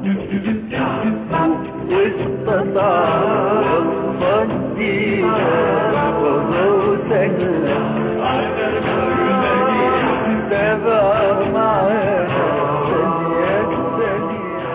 واستطاع وصدينا وغوثا تابع معانا ثانية ثانية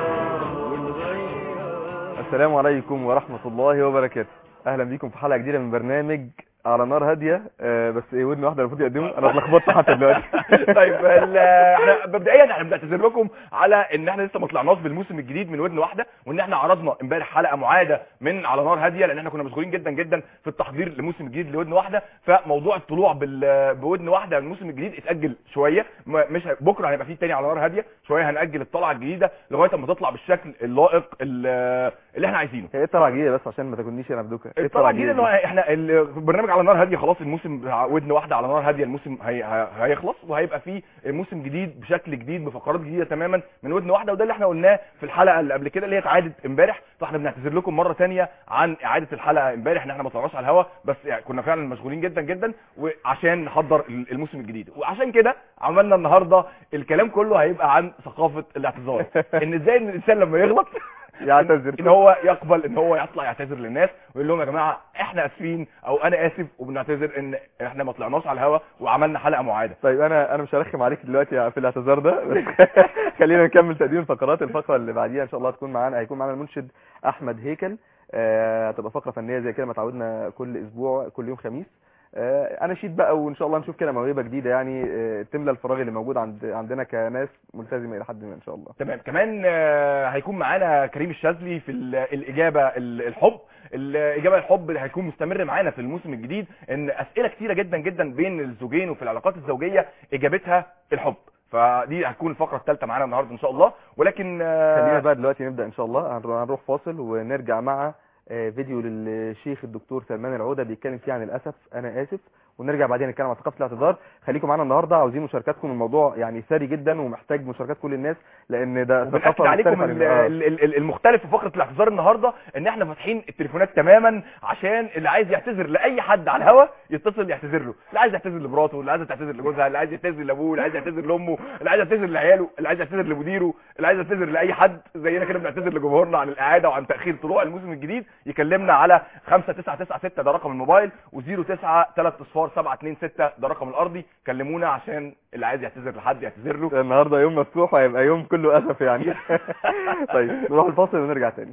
ونغير السلام عليكم ورحمة الله وبركاته اهلا بيكم في حلقة جديدة من برنامج على نار هادية آه بس ايه ودن واحدة المفروض يقدموا انا اتلخبطت حتى دلوقتي طيب ال- احنا مبدئيا احنا بنعتذر لكم على ان احنا لسه ما طلعناش بالموسم الجديد من ودن واحده وان احنا عرضنا امبارح حلقه معاده من على نار هاديه لان احنا كنا مشغولين جدا جدا في التحضير للموسم الجديد لودن واحده فموضوع الطلوع بال- بودن واحده الموسم الجديد اتاجل شويه ما- مش ه- بكره هيبقى فيه تاني على نار هاديه شويه هنأجل الطلعه الجديده لغايه اما تطلع بالشكل اللائق ال- اللي احنا عايزينه هي ايه الطلعة الجديدة بس عشان ما تكونيش انا بدوكا ايه الطلعه الجديده ان هو احنا البرنامج على نار هاديه خلاص الموسم بتاع ودن واحده على نار هاديه الموسم هي هي- هيخلص وهيبقى فيه موسم جديد بشكل جديد بفقرات جديده تماما من ودن واحده وده اللي احنا قلناه في الحلقه اللي قبل كده اللي هي اتعادت امبارح فاحنا بنعتذر لكم مره تانية عن اعاده الحلقه امبارح ان احنا ما طلعناش على الهوا بس يعني كنا فعلا مشغولين جدا جدا وعشان نحضر ال- الموسم الجديد وعشان كده عملنا النهارده الكلام كله هيبقى عن ثقافه الاعتذار ان ازاي ان الانسان لما يغلط يعتذر ان هو يقبل ان هو يطلع يعتذر للناس ويقول لهم يا جماعه احنا اسفين او انا اسف وبنعتذر ان احنا ما طلعناش على الهوا وعملنا حلقه معاده طيب انا انا مش هرخم عليك دلوقتي في الاعتذار ده بس خلينا نكمل تقديم الفقرات الفقره اللي بعديها ان شاء الله هتكون معانا هيكون معانا المنشد احمد هيكل آه، هتبقى فقره فنيه زي كده ما تعودنا كل اسبوع كل يوم خميس آه، انا شيد بقى وان شاء الله نشوف كده موهبه جديده يعني آه، تملى الفراغ اللي موجود عند عندنا كناس ملتزمه الى حد ما ان شاء الله تمام كمان آه، هيكون معانا كريم الشاذلي في ال- الاجابه ال- الحب الاجابه الحب اللي هيكون مستمر معانا في الموسم الجديد ان اسئله كتيره جدا جدا بين الزوجين وفي العلاقات الزوجيه اجابتها الحب فدي هتكون الفقره الثالثه معانا النهارده ان شاء الله ولكن آه، خلينا بقى دلوقتي نبدا ان شاء الله هنرو- هنروح فاصل ونرجع مع آه، فيديو للشيخ الدكتور سلمان العوده بيتكلم فيه عن الاسف انا اسف ونرجع بعدين نتكلم عن ثقافه الاعتذار خليكم معانا النهارده عاوزين مشاركاتكم الموضوع يعني ثري جدا ومحتاج مشاركات كل الناس لان ده وبنأكد ثقافه عليكم مختلفة ال- عن- آه. ال- ال- المختلف في فقره الاعتذار النهارده ان احنا فاتحين التليفونات تماما عشان اللي عايز يعتذر لاي حد على الهوا يتصل يعتذر له اللي عايز يعتذر لمراته اللي عايز تعتذر لجوزها اللي عايز يعتذر لابوه اللي عايز يعتذر لامه اللي عايز يعتذر لعياله اللي عايز يعتذر لمديره اللي عايز يعتذر لاي حد زينا كده بنعتذر لجمهورنا عن الاعاده وعن تاخير طلوع الموسم الجديد يكلمنا على 5996 ده رقم الموبايل و09 3 اصفار 726 ده رقم الارضي كلمونا عشان اللي عايز يعتذر لحد يعتذر له النهارده يوم مفتوح وهيبقى يوم كله اسف يعني طيب نروح الفاصل ونرجع تاني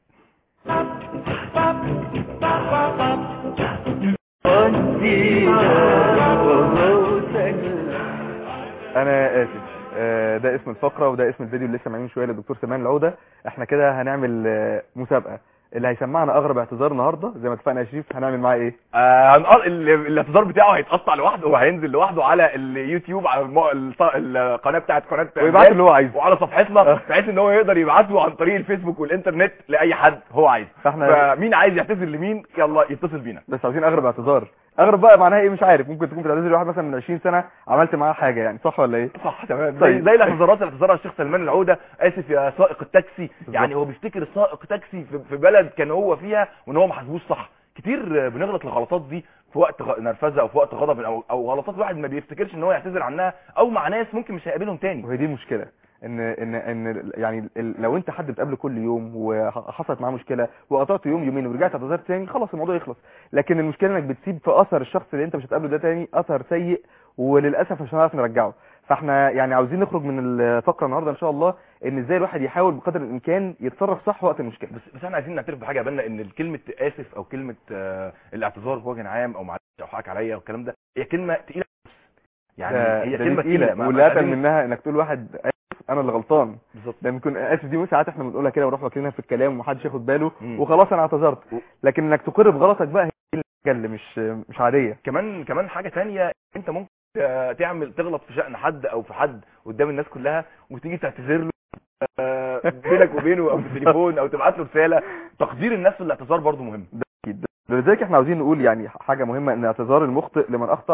ودينا وغوثا انا اسف آه، ده اسم الفقره وده اسم الفيديو اللي لسه معين شويه للدكتور سلمان العوده احنا كده هنعمل آه، مسابقه اللي هيسمعنا اغرب اعتذار النهارده زي ما اتفقنا يا شريف هنعمل معاه ايه آه هنقل- ال- الاعتذار بتاعه هيتقطع لوحده وهينزل لوحده على اليوتيوب على الم- الط- القناه بتاعت قناه ويبعت اللي هو عايزه وعلى صفحتنا آه. بحيث ان هو يقدر يبعته عن طريق الفيسبوك والانترنت لاي حد هو عايزه فاحنا فمين عايز يعتذر لمين يلا يتصل بينا بس عاوزين اغرب اعتذار اغرب بقى معناها ايه مش عارف ممكن تكون بتعتذر لواحد مثلا من 20 سنه عملت معاه حاجه يعني صح ولا ايه صح تمام زي, طيب. زي الاعتذارات اللي اعتذرها الشيخ سلمان العوده اسف يا سائق التاكسي يعني هو بيفتكر سائق تاكسي في- في بلد كان هو فيها وان هو ما حسبوش صح كتير بنغلط الغلطات دي في وقت غ- نرفزه او في وقت غضب او او غلطات واحد ما بيفتكرش ان هو يعتذر عنها او مع ناس ممكن مش هيقابلهم تاني وهي دي المشكله ان ان ان يعني ال- لو انت حد بتقابله كل يوم وحصلت معاه مشكله وقطعت يوم يومين ورجعت اعتذرت تاني خلاص الموضوع يخلص لكن المشكله انك بتسيب في اثر الشخص اللي انت مش هتقابله ده تاني اثر سيء وللاسف مش هنعرف نرجعه فاحنا يعني عاوزين نخرج من الفقره النهارده ان شاء الله ان ازاي الواحد يحاول بقدر الامكان يتصرف صح وقت المشكله بس بس احنا عايزين نعترف بحاجه يا بنا ان كلمه اسف او كلمه آه، الاعتذار بوجه عام او معلش او حقك عليا والكلام ده هي كلمه تقيله يعني ده- هي ده كلمه تقيله تقيله ما- واللي ما اتقل قادرين- منها انك تقول واحد اسف انا اللي غلطان بالظبط ده بنكون اسف دي ساعات احنا بنقولها كده ونروح واكلينها في الكلام ومحدش ياخد باله مم. وخلاص انا اعتذرت و- لكن انك تقر بغلطك بقى هي دي الحاجه اللي مش مش عاديه كمان كمان حاجه تانية انت ممكن آه، تعمل تغلط في شأن حد او في حد قدام الناس كلها وتيجي تعتذر له آه، بينك وبينه او في التليفون او تبعت له رساله تقدير الناس في الاعتذار برضو مهم اكيد لذلك احنا عاوزين نقول يعني حاجه مهمه ان اعتذار المخطئ لمن اخطا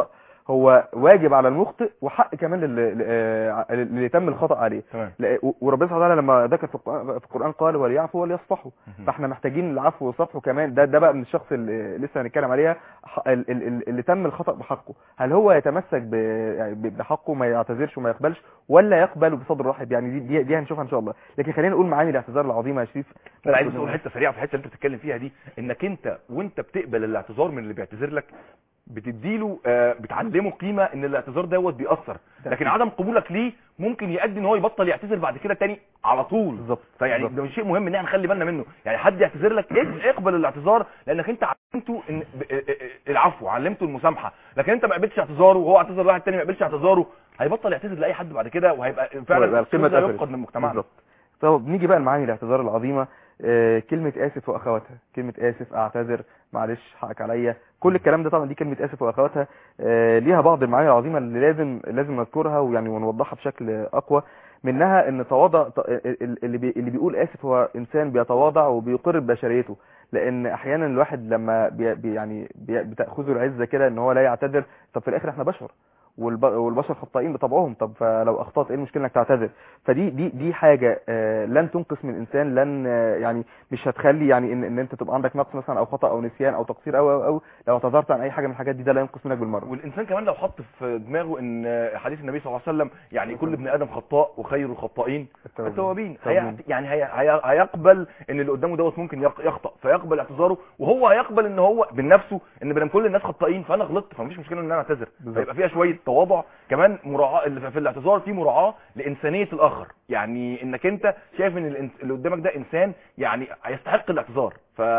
هو واجب على المخطئ وحق كمان للي, للي- اللي تم الخطأ عليه تمام لا- و- وربنا سبحانه وتعالى لما ذكر في القرآن- في القرآن قال وليعفوا وليصفحوا فاحنا محتاجين العفو والصفح وكمان ده ده بقى من الشخص اللي لسه هنتكلم عليها ح- ال- ال- ال- اللي تم الخطأ بحقه هل هو يتمسك ب- يعني ب- بحقه ما يعتذرش وما يقبلش ولا يقبل بصدر رحب يعني دي دي, دي هنشوفها ان شاء الله لكن خلينا نقول معاني الاعتذار العظيمه يا شريف انا عايز اقول حته سريعه في الحته اللي انت بتتكلم فيها دي انك انت وانت بتقبل الاعتذار من اللي بيعتذر لك بتديله آه، بتعلمه قيمه ان الاعتذار دوت بيأثر لكن عدم قبولك ليه ممكن يؤدي ان هو يبطل يعتذر بعد كده تاني على طول بالظبط فيعني بالظبط. ده شيء مهم ان احنا نخلي بالنا منه يعني حد يعتذر لك اق- اقبل الاعتذار لانك انت علمته ان ب- ا- ا- العفو علمته المسامحه لكن انت ما قبلتش اعتذاره وهو اعتذر لواحد تاني ما قبلش اعتذاره هيبطل يعتذر لاي حد بعد كده وهيبقى فعلا ويبقى القيمة القيمه اتقفلت. يفقد من مجتمعنا بالظبط طب نيجي بقى لمعاني الاعتذار العظيمه آه، كلمه اسف واخواتها كلمه اسف اعتذر معلش حقك عليا كل الكلام ده طبعا دي كلمه اسف واخواتها آه، ليها بعض المعاني العظيمه اللي لازم لازم نذكرها ويعني ونوضحها بشكل اقوى منها ان تواضع ت- ال- اللي بي اللي بيقول اسف هو انسان بيتواضع وبيقر ببشريته لان احيانا الواحد لما بي بي- يعني بي بتاخذه العزه كده ان هو لا يعتذر طب في الاخر احنا بشر والب- والبشر خطائين بطبعهم طب فلو اخطات ايه المشكله انك تعتذر فدي دي دي حاجه آه، لن تنقص من الانسان لن آه، يعني مش هتخلي يعني ان, إن انت تبقى عندك نقص مثلا او خطا او نسيان او تقصير او او, أو لو اعتذرت عن اي حاجه من الحاجات دي ده لا ينقص منك بالمره والانسان كمان لو حط في دماغه ان حديث النبي صلى الله عليه وسلم يعني كل ابن ادم خطاء وخير الخطائين التوابين هي التوابين. يعني هي هي هيقبل ان اللي قدامه دوت ممكن يق- يخطأ فيقبل اعتذاره وهو هيقبل ان هو من نفسه ان بدل كل الناس خطائين فانا غلطت فمفيش مشكله ان انا اعتذر بالظبط. فيبقى فيها شويه تواضع كمان مراعاه اللي في الاعتذار في مراعاه لانسانيه الاخر يعني انك انت شايف ان الإنس- اللي قدامك ده انسان يعني يستحق الاعتذار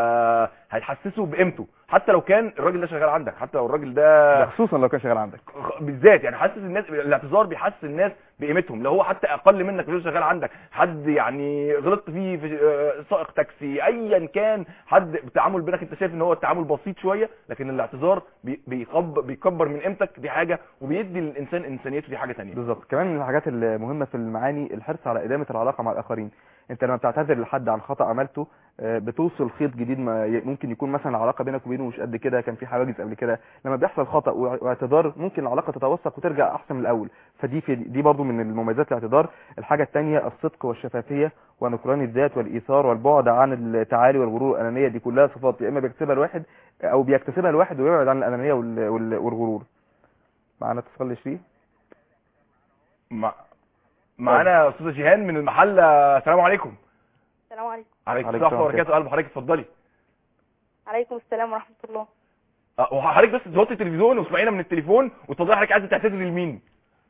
فهتحسسه بقيمته حتى لو كان الراجل ده شغال عندك حتى لو الراجل ده ده خصوصا لو كان شغال عندك بالذات يعني حاسس الناس الاعتذار بيحسس الناس بقيمتهم لو هو حتى اقل منك لو شغال عندك حد يعني غلطت فيه في آه، سائق تاكسي ايا كان حد التعامل بينك انت شايف ان هو التعامل بسيط شويه لكن الاعتذار بي- بيكب بيكبر من قيمتك دي حاجه وبيدي للانسان انسانيته دي حاجه تانية بالظبط كمان من الحاجات المهمه في المعاني الحرص على ادامه العلاقه مع الاخرين انت لما بتعتذر لحد عن خطا عملته آه، بتوصل خيط جديد ما ي- ممكن يكون مثلا العلاقه بينك وبينه مش قد كده كان في حواجز قبل كده لما بيحصل خطا وع- واعتذار ممكن العلاقه تتوثق وترجع احسن من الاول فدي في دي برضو من المميزات الاعتذار الحاجه الثانيه الصدق والشفافيه ونكران الذات والايثار والبعد عن التعالي والغرور والانانيه دي كلها صفات يا اما بيكتسبها الواحد او بيكتسبها الواحد ويبعد عن الانانيه وال- وال- والغرور معانا اتصال لشريف مع... معانا استاذه جيهان من المحل السلام عليكم السلام عليكم عليكم عليكم السلام السلام وبركاته قلب حضرتك اتفضلي عليكم السلام ورحمة الله أه، وحضرتك بس توطي التلفزيون واسمعينا من التليفون وتوضحي حضرتك عايزه تعتذري لمين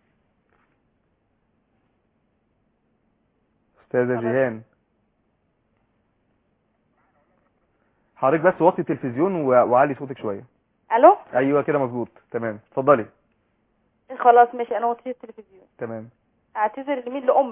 استاذه خلاص. جيهان حضرتك بس وطي التلفزيون و- وعلي صوتك شويه الو ايوه كده مظبوط تمام اتفضلي خلاص ماشي انا وطيت التلفزيون تمام اعتذر لمين لامي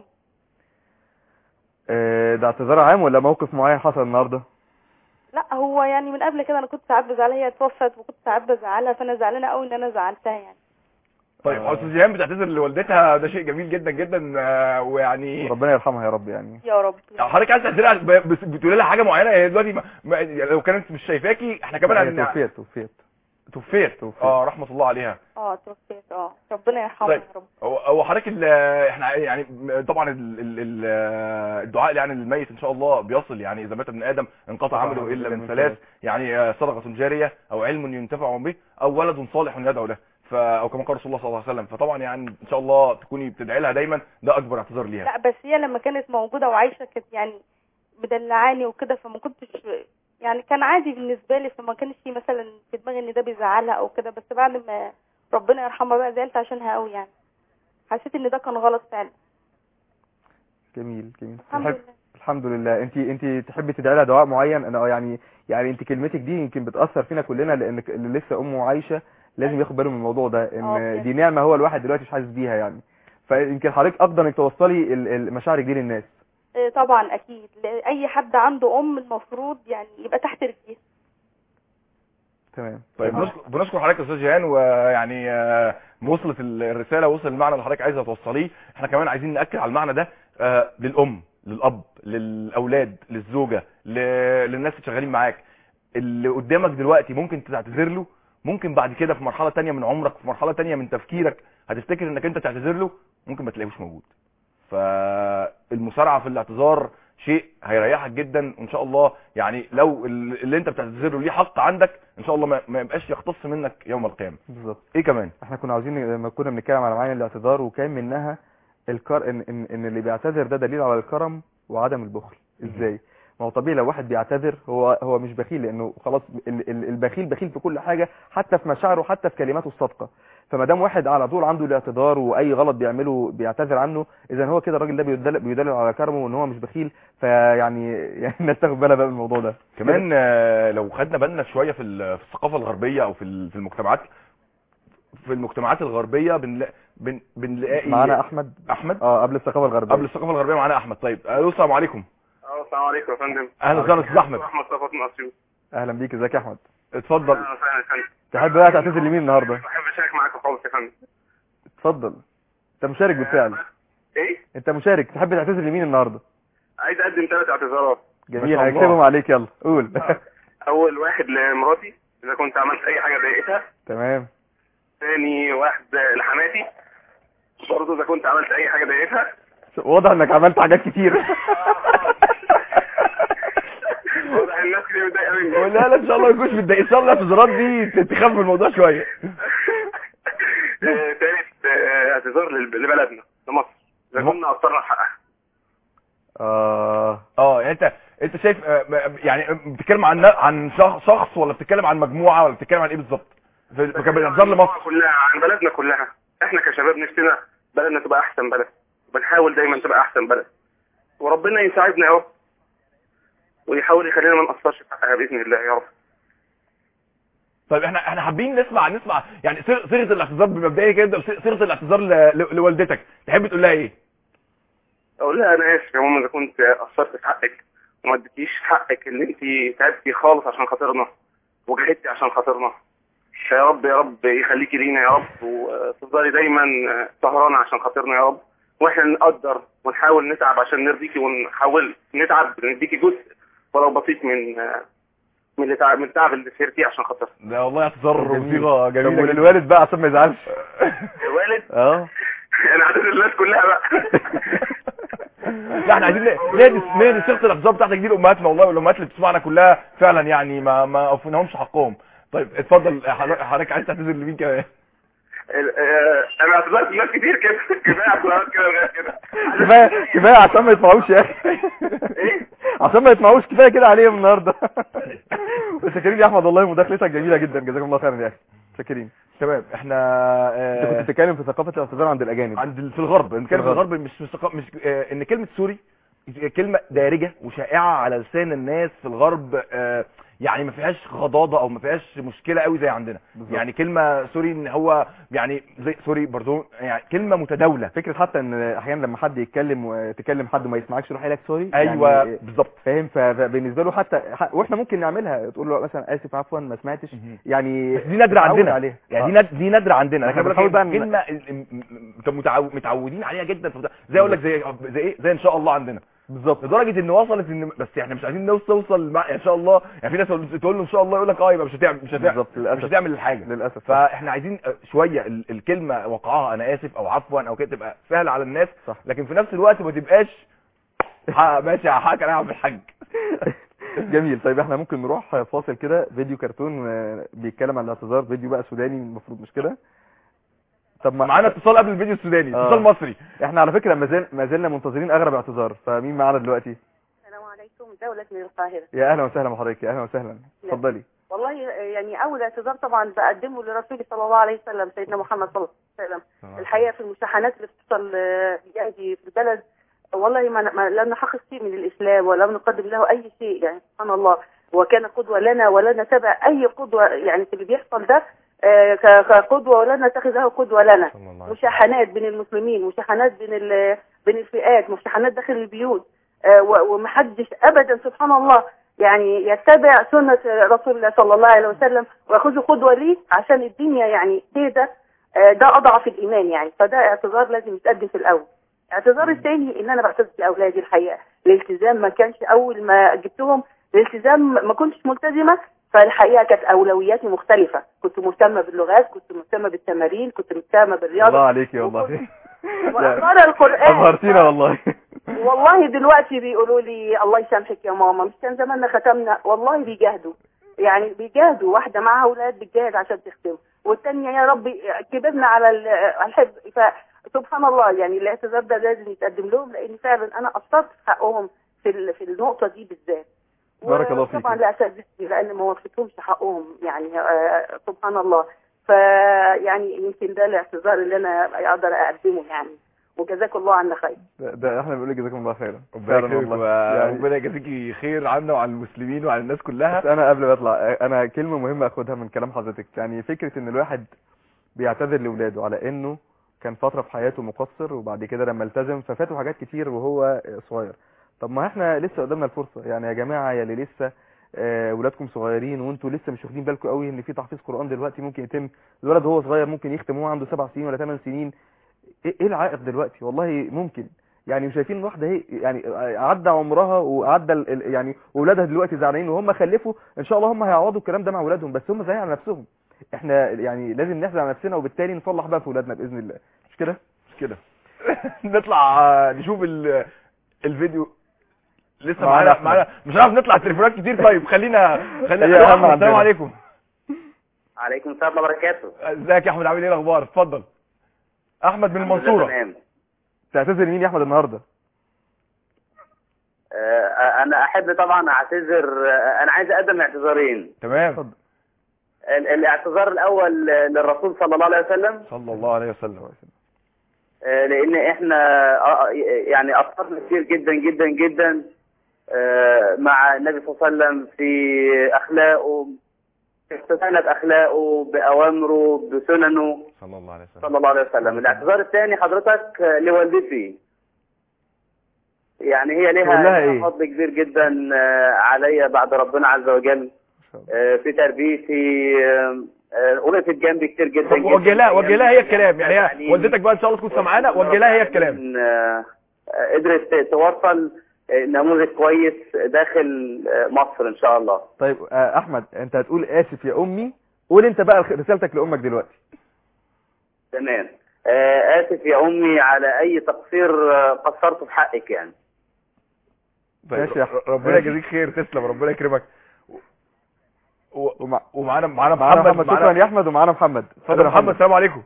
آه، ده اعتذار عام ولا موقف معين حصل النهارده لا هو يعني من قبل كده انا كنت ساعات بزعلها هي اتوفت وكنت ساعات بزعلها فانا زعلانه قوي ان انا زعلتها يعني طيب آه. استاذ جيهان بتعتذر لوالدتها ده شيء جميل جدا جدا آه، ويعني ربنا يرحمها يا رب يعني يا رب حضرتك عايز تعتذري عش- ب- بس بتقولي لها حاجه معينه هي دلوقتي ما... ما... يعني لو كانت مش شايفاكي احنا كمان هي هن... توفيت توفيت توفيت توفيت. اه رحمه الله عليها اه توفيت اه ربنا يرحمها طيب. يا رب هو هو حضرتك ال- احنا يعني طبعا ال- ال- ال- الدعاء يعني للميت ان شاء الله بيصل يعني اذا مات ابن ادم انقطع طبعاً عمله الا إلا من من ثلاث ثلاث. يعني صدقه جاريه او علم ينتفع به او ولد صالح يدعو له ف او كما قال رسول الله صلى الله عليه وسلم فطبعا يعني ان شاء الله تكوني بتدعي لها دايما ده اكبر اعتذار ليها لا بس هي لما كانت موجوده وعايشه كانت يعني مدلعاني وكده فما كنتش يعني كان عادي بالنسبه لي فما كانش مثلا في دماغي ان ده بيزعلها او كده بس بعد ما ربنا يرحمها بقى زعلت عشانها قوي يعني حسيت ان ده كان غلط فعلا جميل جميل الحمد تحب- لله الحمد لله انت انت تحبي تدعي لها دعاء معين انا يعني يعني انت كلمتك دي يمكن بتاثر فينا كلنا لان ك- اللي لسه امه عايشه لازم ياخد باله من الموضوع ده اه ان بجد. دي نعمه هو الواحد دلوقتي مش حاسس بيها يعني فيمكن حضرتك اقدر انك توصلي ال- ال- مشاعرك دي للناس إيه طبعا اكيد لا- اي حد عنده ام المفروض يعني يبقى تحت رجليه تمام طيب بنشكر بنشكر حضرتك يا استاذ جيهان ويعني آه، وصلت ال- الرساله وصل المعنى اللي حضرتك عايزه توصليه احنا كمان عايزين ناكد على المعنى ده آه، للام للاب للاولاد للزوجه ل- للناس اللي شغالين معاك اللي قدامك دلوقتي ممكن تعتذر له ممكن بعد كده في مرحله تانية من عمرك في مرحله تانية من تفكيرك هتفتكر انك انت تعتذر له ممكن ما تلاقيهوش موجود فالمسارعه في الاعتذار شيء هيريحك جدا وان شاء الله يعني لو ال- اللي انت بتعتذر له ليه حق عندك ان شاء الله ما- ما يبقاش يختص منك يوم القيامه بالظبط ايه كمان احنا كنا عاوزين لما كنا بنتكلم على معاني الاعتذار وكان منها الكر... إن, إن, ان اللي بيعتذر ده دليل على الكرم وعدم البخل ازاي ما هو طبيعي لو واحد بيعتذر هو هو مش بخيل لانه خلاص ال- ال- البخيل بخيل في كل حاجه حتى في مشاعره حتى في كلماته الصادقه فما دام واحد على طول عنده الاعتذار واي غلط بيعمله بيعتذر عنه اذا هو كده الراجل ده بيدل, بيدلل على كرمه وان هو مش بخيل فيعني يعني الناس تاخد بالها بقى من الموضوع ده كمان آه، لو خدنا بالنا شويه في ال- في الثقافه الغربيه او في ال- في المجتمعات في المجتمعات الغربيه بنلاقي بن بنلاقي معانا احمد احمد اه قبل الثقافه الغربيه قبل الثقافه الغربيه معانا احمد طيب الو السلام عليكم اه السلام عليكم يا فندم اهلا وسهلا استاذ احمد احمد صفوت من اسيوط اهلا بيك ازيك يا احمد اتفضل اهلا وسهلا يا فندم تحب بقى تعتذر لمين النهارده بحب اشارك معاكم خالص يا فندم اتفضل انت مشارك بالفعل ايه انت مشارك تحب تعتذر لمين النهارده عايز اقدم ثلاث اعتذارات جميل شاء الله. هكتبهم عليك يلا قول اول واحد لمراتي اذا كنت عملت اي حاجه ضايقتها تمام ثاني واحد لحماتي برضه اذا كنت عملت اي حاجه ضايقتها واضح انك عملت حاجات كتير واضح الناس كتير متضايقه مني لا لا ان شاء الله ما يكونش متضايق ان شاء الله الاعتذارات دي تخفف الموضوع شويه آه، ثالث آه، اعتذار لل- لبلدنا لمصر اذا كنا قصرنا في حقها اه اه يعني انت انت شايف آه، م- يعني بتتكلم عن عن شخ- شخص ولا بتتكلم عن مجموعه ولا بتتكلم عن ايه بالظبط في كان بالاعتذار لمصر كلها عن بلدنا كلها احنا كشباب نفسنا بلدنا تبقى احسن بلد بنحاول دايما تبقى احسن بلد وربنا يساعدنا اهو ويحاول يخلينا ما نقصرش في حقها باذن الله يا رب طيب احنا احنا حابين نسمع نسمع يعني صيغ- صيغه الاعتذار بمبدئيا كده صيغه الاعتذار ل- ل- لوالدتك تحب تقول لها ايه اقول لها انا اسف يا ماما اذا كنت قصرت في حقك وما اديتيش حقك اللي انت تعبتي خالص عشان خاطرنا وجهدتي عشان خاطرنا يا رب يا رب يخليكي لينا يا رب وتفضلي دايما سهرانه عشان خاطرنا يا رب واحنا نقدر ونحاول نتعب عشان نرضيكي ونحاول نتعب نديكي جزء ولو بسيط من من اللي تعب من التعب اللي سهرتيه عشان خاطرنا ده والله اعتذار جميل. وصيغه طب جميله جدا. وللوالد بقى عشان ما يزعلش الوالد اه انا عدد الناس كلها بقى لا احنا عايزين نهدي نهدي صيغه الاعتذار بتاعتك دي لامهاتنا والله والامهات اللي بتسمعنا كلها فعلا يعني ما ما اوفيناهمش حقهم طيب اتفضل حضرتك حضرتك عايز تعتذر لمين كمان ال- آه، انا اعتذرت لناس كتير كده كفايه اعتذارات كده لغايه كده كفايه كفايه عشان ما يسمعوش يا اخي ايه عشان ما يسمعوش كفايه كده عليهم النهارده شاكرين يا احمد والله مداخلتك جميله جدا جزاكم الله خيرا يا اخي شاكرين تمام احنا انت كنت آه بتتكلم في ثقافه الاعتذار عند الاجانب عند ال- في الغرب نتكلم في الغرب. الغرب مش مش ثقا- مش آه ان كلمه سوري كلمه دارجه وشائعه على لسان الناس في الغرب آه يعني ما فيهاش غضاضه او ما فيهاش مشكله قوي زي عندنا بالظبط. يعني كلمه سوري ان هو يعني زي سوري برضو يعني كلمه متداوله فكره حتى ان احيانا لما حد يتكلم وتكلم حد ما يسمعكش يروح لك سوري ايوه يعني بالظبط فاهم ف- فبالنسبه له حتى ح- واحنا ممكن نعملها تقول له مثلا اسف عفوا ما سمعتش مهم. يعني بس دي نادره تتعود عندنا عليها يعني آه. دي ناد- دي نادره عندنا احنا لكن بنحاول بقى بقى ن- كلمه ال- م- م- انت متعو- متعودين عليها جدا في زي اقول لك زي زي ايه زي ان شاء الله عندنا بالظبط لدرجه ان وصلت ان بس احنا مش عايزين نوصل توصل مع ان شاء الله يعني في ناس تقول تقول له ان شاء الله يقول لك اه يبقى مش هتعمل مش هتعمل بالظبط مش للاسف هتعمل الحاجه للاسف فاحنا عايزين آه، شويه ال- الكلمه وقعها انا اسف او عفوا او كده تبقى سهله على الناس صح. لكن في نفس الوقت ما تبقاش ح- ماشي حقك انا اعمل الحاج جميل طيب احنا ممكن نروح فاصل كده فيديو كرتون آه، بيتكلم عن الاعتذار فيديو بقى سوداني المفروض مش كده طب ما معانا اتصال قبل الفيديو السوداني آه. اتصال مصري احنا على فكره ما زال ما زلنا منتظرين اغرب اعتذار فمين معانا دلوقتي السلام عليكم دولة من القاهرة يا اهلا وسهلا بحضرتك يا اهلا وسهلا اتفضلي والله يعني أول اعتذار طبعا بقدمه لرسول صلى الله عليه وسلم سيدنا محمد صلى الله عليه وسلم الحقيقة في المشاحنات اللي بتحصل آه، يعني في البلد والله ما ما لم نحقق شيء من الإسلام ولم نقدم له أي شيء يعني سبحان الله وكان قدوة لنا ولا نتبع أي قدوة يعني في اللي بيحصل ده آه، ك- كقدوة ولا نتخذه قدوة لنا مشاحنات بين المسلمين مشاحنات بين ال- بين الفئات مشاحنات داخل البيوت آه، و- ومحدش ابدا سبحان الله يعني يتبع سنة رسول الله صلى الله عليه وسلم ويأخذ قدوة ليه عشان الدنيا يعني تهدى آه، ده أضعف الإيمان يعني فده اعتذار لازم يتقدم في الأول الاعتذار الثاني إن أنا بعتذر لأولادي الحقيقة الالتزام ما كانش أول ما جبتهم الالتزام ما كنتش ملتزمة فالحقيقه كانت اولوياتي مختلفه كنت مهتمه باللغات كنت مهتمه بالتمارين كنت مهتمه الله بالرياضه عليك يا والله وأقرأ القرآن ابهرتينا والله والله دلوقتي بيقولوا لي الله يسامحك يا ماما مش كان زماننا ختمنا والله بيجاهدوا يعني بيجاهدوا واحده معاها اولاد بتجاهد عشان تختم والثانيه يا ربي كبرنا على ال- على الحفظ فسبحان الله يعني الاعتذار ده لازم يتقدم لهم لان فعلا انا قصرت في حقهم في ال- في النقطه دي بالذات بارك الله فيك. طبعا لاساتذتي لان ما وفيتهمش حقهم يعني آه سبحان الله فيعني يمكن ده الاعتذار اللي انا اقدر اقدمه يعني وجزاك الله عنا خير ده, ده احنا بنقول لك جزاكم الله خيرا ربنا فعلا يكرمك والله. يعني وربنا يجازيكي خير عنا وعن المسلمين وعن الناس كلها بس انا قبل ما اطلع انا كلمه مهمه اخدها من كلام حضرتك يعني فكره ان الواحد بيعتذر لاولاده على انه كان فتره في حياته مقصر وبعد كده لما التزم ففاته حاجات كتير وهو صغير طب ما احنا لسه قدامنا الفرصه يعني يا جماعه يا اللي لسه آه، ولادكم صغيرين وانتوا لسه مش واخدين بالكم قوي ان في تحفيظ قران دلوقتي ممكن يتم الولد وهو صغير ممكن يختم وهو عنده سبع سنين ولا ثمان سنين ايه إيه العائق دلوقتي والله ممكن يعني شايفين واحده اهي يعني عدى عمرها وعدى ال- ال- يعني اولادها دلوقتي زعلانين وهم خلفوا ان شاء الله هم هيعوضوا الكلام ده مع اولادهم بس هم زعلانين على نفسهم احنا يعني لازم نحزن على نفسنا وبالتالي نصلح بقى في اولادنا باذن الله مش كده مش كده نطلع آه، نشوف ال- الفيديو لسه معانا معانا أحمد. معانا مش هنعرف نطلع تليفونات كتير طيب خلينا خلينا هي أهم أحمد، السلام عندنا. عليكم عليكم السلام وبركاته ازيك يا احمد عامل ايه الاخبار اتفضل احمد من المنصوره تمام تعتذر مين يا احمد النهارده آه، انا احب طبعا اعتذر آه، انا عايز اقدم اعتذارين تمام اتفضل ال- الاعتذار الاول آه، للرسول صلى الله عليه وسلم صلى الله عليه وسلم آه، لان احنا آه، يعني اثرنا كتير جدا جدا جدا آه، مع النبي صلى الله عليه وسلم في اخلاقه استسانة اخلاقه باوامره بسننه صلى الله عليه وسلم صلى الله عليه وسلم الاعتذار الثاني حضرتك آه، لوالدتي يعني هي تقول لها لها لها إيه؟ فضل كبير جدا آه، عليا بعد ربنا عز وجل ما شاء الله. آه، في تربيتي آه، آه، وقفت جنبي كتير جدا طب جدا وجه لها وجه لها هي الكلام يعني هي تعليم. والدتك بقى ان شاء الله تكون سامعانا وجه لها هي الكلام آه، آه، قدرت توصل آه، نموذج كويس داخل آه، مصر ان شاء الله طيب آه، احمد انت هتقول اسف يا امي قول انت بقى الخ- رسالتك لامك دلوقتي تمام آه، اسف يا امي على اي تقصير آه، قصرته في حقك يعني طيب ماشي يا أحمد. ربنا ماشي. يجازيك خير تسلم ربنا يكرمك و- ومع... ومعانا معانا معانا محمد محمد شكرا يا احمد ومعانا محمد اتفضل يا محمد السلام عليكم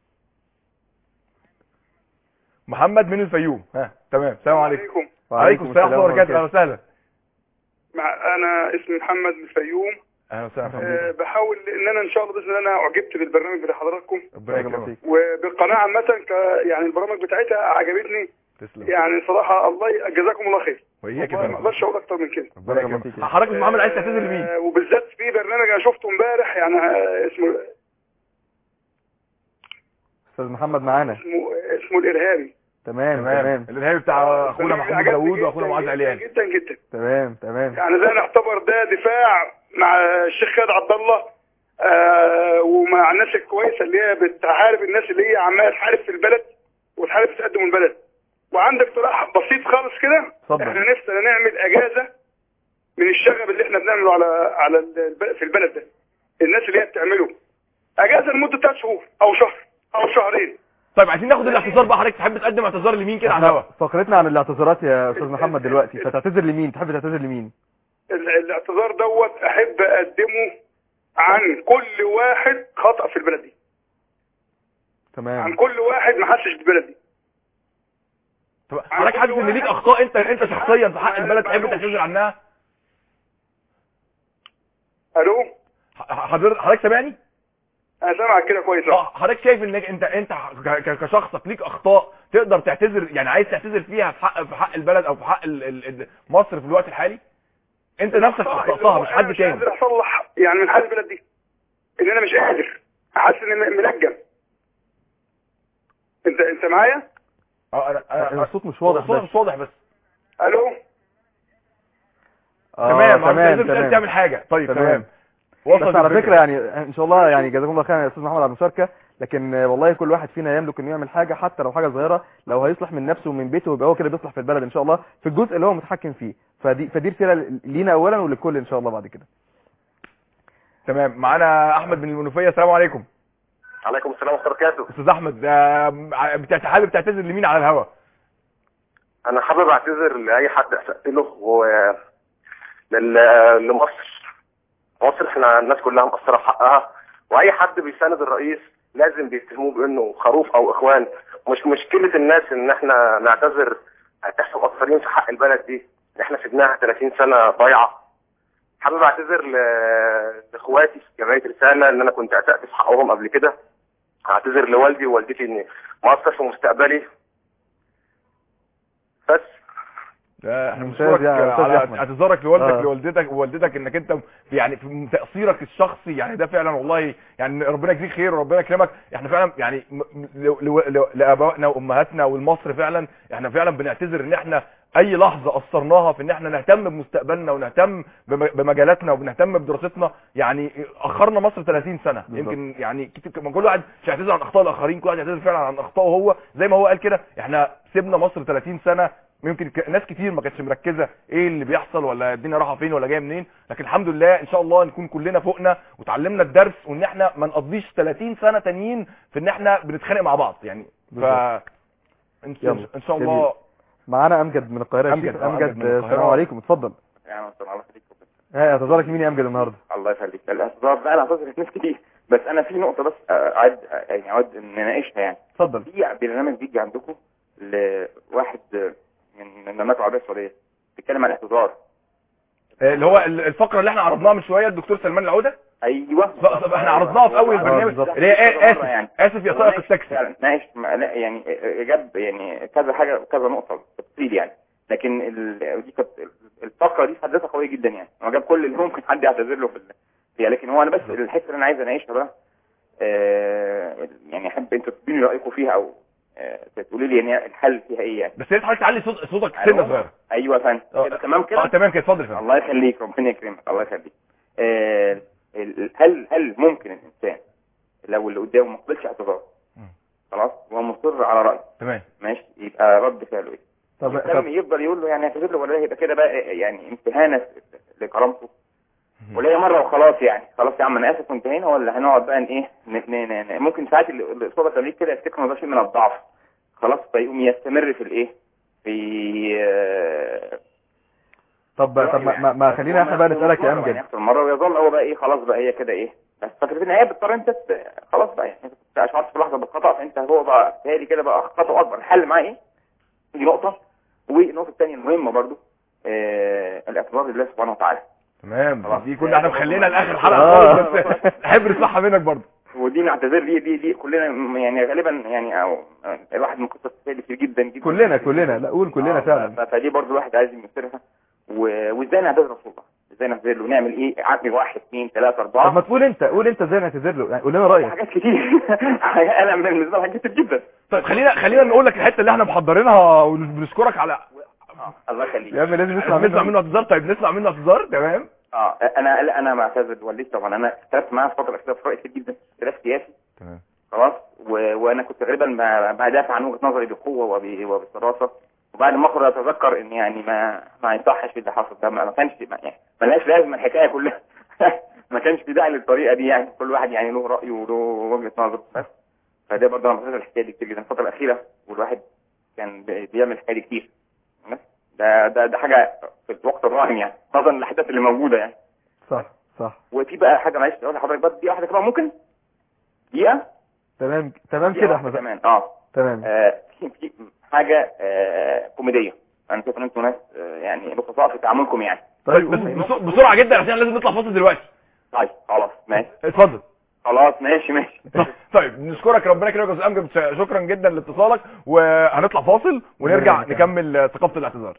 محمد من الفيوم ها تمام السلام عليكم وعليكم السلام ورحمه الله وبركاته اهلا وسهلا مع انا اسمي محمد من الفيوم اهلا وسهلا محمد. أه بحاول ان انا ان شاء الله باذن الله انا اعجبت بالبرنامج بتاع حضراتكم ربنا يكرمك وبالقناه عامه ك يعني البرامج بتاعتها عجبتني تسلم يعني صراحه الله ي- جزاكم الله خير وإياك يا والله ما فندم اقدرش اقول اكتر من كده ربنا بارك الله يكرمك فيك. حضرتك محمد عايز تعتذر لمين أه وبالذات في برنامج انا شفته امبارح يعني آه، اسمه استاذ محمد معانا اسمه اسمه الارهابي تمام تمام تمام الارهابي بتاع اخونا برنامج محمود عجبني داوود جداً واخونا معاذ جداً عليان جدا جدا تمام تمام يعني ده نعتبر ده دفاع مع الشيخ خالد عبد الله آه ومع الناس الكويسه اللي هي بتحارب الناس اللي هي عماله تحارب في البلد وتحارب في تقدم البلد وعندك اقتراح بسيط خالص كده اتفضل. احنا نفسنا نعمل اجازه من الشغب اللي احنا بنعمله على على الب- في البلد ده الناس اللي هي بتعمله اجازه لمده ثلاث شهور او شهر او شهرين طيب عايزين ناخد الاعتذار بقى حضرتك تحب تقدم اعتذار لمين كده على الهوا احنا فقرتنا عن الاعتذارات يا استاذ محمد دلوقتي فتعتذر لمين تحب تعتذر لمين ال- الاعتذار دوت احب اقدمه عن كل واحد خطأ في البلد دي عن تمام كل واحد ما حسش بالبلد دي طب حضرتك حاسس ان ليك اخطاء انت انت شخصيا في حق البلد تحب تعتذر عنها الو ح- حضرتك حضرتك سامعني انا سامعك كده كويس اه حضرتك شايف انك انت انت ك- ك- كشخصك ليك اخطاء تقدر تعتذر يعني عايز تعتذر فيها في حق في حق البلد او في حق ال- ال- ال- مصر في الوقت الحالي انت نفسك اخطاتها مش حد مش تاني قادر اصلح يعني من حال البلد دي ان انا مش قادر حاسس اني م- ملجم انت انت معايا اه انا انا الصوت مش واضح الصوت بس مش واضح بس الو آه، تمام تمام تمام مش تمام تعمل حاجه طيب تمام. تمام بس على الفكرة. فكره يعني ان شاء الله يعني جزاكم الله خيرا يا استاذ محمد على المشاركه لكن آه، والله كل واحد فينا يملك انه يعمل حاجه حتى لو حاجه صغيره لو هيصلح من نفسه ومن بيته يبقى هو كده بيصلح في البلد ان شاء الله في الجزء اللي هو متحكم فيه فدي فدي رساله لينا اولا وللكل ان شاء الله بعد كده تمام معانا احمد من المنوفيه السلام عليكم عليكم السلام ورحمه الله وبركاته استاذ احمد آه، بتاعت- حابب تعتذر لمين على الهوا انا حابب اعتذر لاي حد اسأت له و لل... لمصر مصر احنا الناس كلها مقصره في حقها واي حد بيساند الرئيس لازم بيتهموه بانه خروف او اخوان مش مشكله الناس ان احنا نعتذر احنا مقصرين في حق البلد دي ان احنا سيبناها 30 سنه ضايعه حابب اعتذر ل... لاخواتي في جمعيه رساله ان انا كنت اسأت في حقهم قبل كده اعتذر لوالدي ووالدتي اني مقصر في مستقبلي بس ده احنا ممتاز بنشكرك يا أستاذ على أحمد. اعتذارك لوالدك آه. لوالدتك ووالدتك انك انت في- يعني في تقصيرك الشخصي يعني ده فعلا والله يعني ربنا يجزيك خير وربنا يكرمك احنا فعلا يعني م- م- لو- لو- لو- لابائنا وامهاتنا والمصر فعلا احنا فعلا بنعتذر ان احنا اي لحظه قصرناها في ان احنا نهتم بمستقبلنا ونهتم بم- بمجالاتنا وبنهتم بدراستنا يعني اخرنا مصر 30 سنه بالظبط. يمكن يعني كت- ما كل واحد مش هيعتذر عن اخطاء الاخرين كل واحد يعتذر فعلا عن اخطائه هو زي ما هو قال كده احنا سيبنا مصر 30 سنه يمكن ك- ناس كتير ما كانتش مركزه ايه اللي بيحصل ولا الدنيا رايحه فين ولا جايه منين لكن الحمد لله ان شاء الله نكون كلنا فوقنا وتعلمنا الدرس وان احنا ما نقضيش 30 سنه تانيين في ان احنا بنتخانق مع بعض يعني ف بالظبط. ان يلا. إن شاء الله معانا امجد من القاهره يا أمجد، شيخ آه، امجد أمجد من القاهرة. السلام عليكم اتفضل يعني الله يخليك ها اعتذارك مين يا امجد النهارده الله يخليك الاعتذار بقى انا اعتذر ناس كتير بس انا في نقطه بس اعد يعني اعد نناقشها يعني اتفضل في برنامج بيجي عندكم لواحد من المملكه العربيه السعوديه بيتكلم عن الاعتذار آه، اللي هو ال- الفقره اللي احنا عرضناها من شويه الدكتور سلمان العوده ايوه ف- احنا عرضناها في اول آه، برنامج بالظبط. اللي هي آه، اسف يعني اسف يا سائق التاكسي فعلا ناقش ما- لا، يعني جاب يعني كذا حاجه كذا نقطه تفصيل يعني لكن ال- دي كانت الفقره دي في حد ذاتها قويه جدا يعني هو جاب كل اللي ممكن حد يعتذر له في ال- فيها لكن هو انا بس الحته اللي انا عايز اناقشها بقى آه، يعني احب انتوا تدوني رايكم فيها او آه، تقولوا لي يعني الحل فيها ايه يعني بس يا ريت حضرتك تعلي صوت- صوتك سنه صغيره ايوه فاهم آه. كده تمام كده اه تمام كده اتفضل يا فندم الله يخليك ربنا يكرمك الله يخليك آه، ال- هل هل ممكن الانسان لو اللي قدامه ما قبلش اعتذار مم. خلاص وهو مصر على رايه تمام ماشي يبقى رد فعله ايه طب الإنسان طب يفضل يقول له يعني اعتذر له ولا يبقى كده بقى يعني امتهانه لكرامته ولا هي مره وخلاص يعني خلاص يا عم انا اسف وانتهينا ولا هنقعد بقى ن- ايه ن- ن- ن- ن- ممكن ساعات اللي اللي قصاد التمريض كده يفتكر ان ده شيء من الضعف خلاص فيقوم يستمر في الايه في آه، طب طب ما, ما, ما خلينا احنا بقى نسالك يا يعني امجد يحصل مره ويظل هو بقى ايه خلاص بقى هي كده ايه بس فكره ان هي بتضطر انت ت- خلاص بقى يعني انت اشعرت في لحظه بالخطا فانت هو بقى تهيألي كده بقى خطا اكبر الحل معاه ايه؟ دي نقطه والنقطه الثانيه المهمه برضو آه الاعتذار لله سبحانه وتعالى تمام خلاص. دي كنا احنا مخلينا لاخر حلقه آه. خالص بس احب نسمعها منك برضه ودي نعتذر ليه دي دي كلنا م- يعني غالبا يعني او آه، الواحد من قصص كتير كتير جدا جدا كلنا كلنا لا قول كلنا آه، فعلا ف- فدي برضو الواحد عايز يمثلها و- وازاي نعتذر رسول الله ازاي نعتذر له نعمل ايه عدل واحد اثنين ثلاثه اربعه طب ما تقول انت قول انت ازاي نعتذر له يعني قول لنا رايك حاجات كتير انا بالنسبه لي حاجات كتير جدا طيب خلينا خلينا نقول لك الحته اللي احنا محضرينها وبنشكرك على الله يخليك يا عم لازم نسمع نسمع منه منه اعتذار طيب نسمع منه اعتذار تمام اه انا لا انا معتذر لوالدتي طبعا انا اختلفت معاها في الفتره الاخيره في راي كتير جدا اختلاف سياسي تمام خلاص و... وانا كنت غالبا ب- بدافع عن وجهه نظري بقوه وب... وبصراسه وبعد ما اخرج اتذكر ان يعني ما ما يصحش اللي حصل ده ما ما كانش ما يعني ملهاش لازمه الحكايه كلها ما كانش في داعي للطريقه دي يعني كل واحد يعني له رايه وله وجهه نظر بس فده برضه انا بفكر الحكايه دي كتير جدا الفتره الاخيره والواحد كان بي- بيعمل الحكايه دي كتير بس ده ده ده حاجه في الوقت الراهن يعني نظرا للاحداث اللي موجوده يعني صح صح وفي بقى حاجه معلش اقول لحضرتك بس دقيقه واحده كمان ممكن دقيقه تمام تمام دقيقة كده واحدة احنا كمان اه تمام آه، في في حاجه آه، كوميديه انا شايف ان انتوا ناس آه، يعني لطفاء في تعاملكم يعني طيب بس قول. بس- بسرعه جدا عشان لازم نطلع فاصل دلوقتي طيب خلاص ماشي اتفضل خلاص ماشي ماشي طيب نشكرك ربنا يكرمك يا استاذ امجد ش- شكرا جدا لاتصالك وهنطلع فاصل ونرجع نرجع. نكمل ثقافه الاعتذار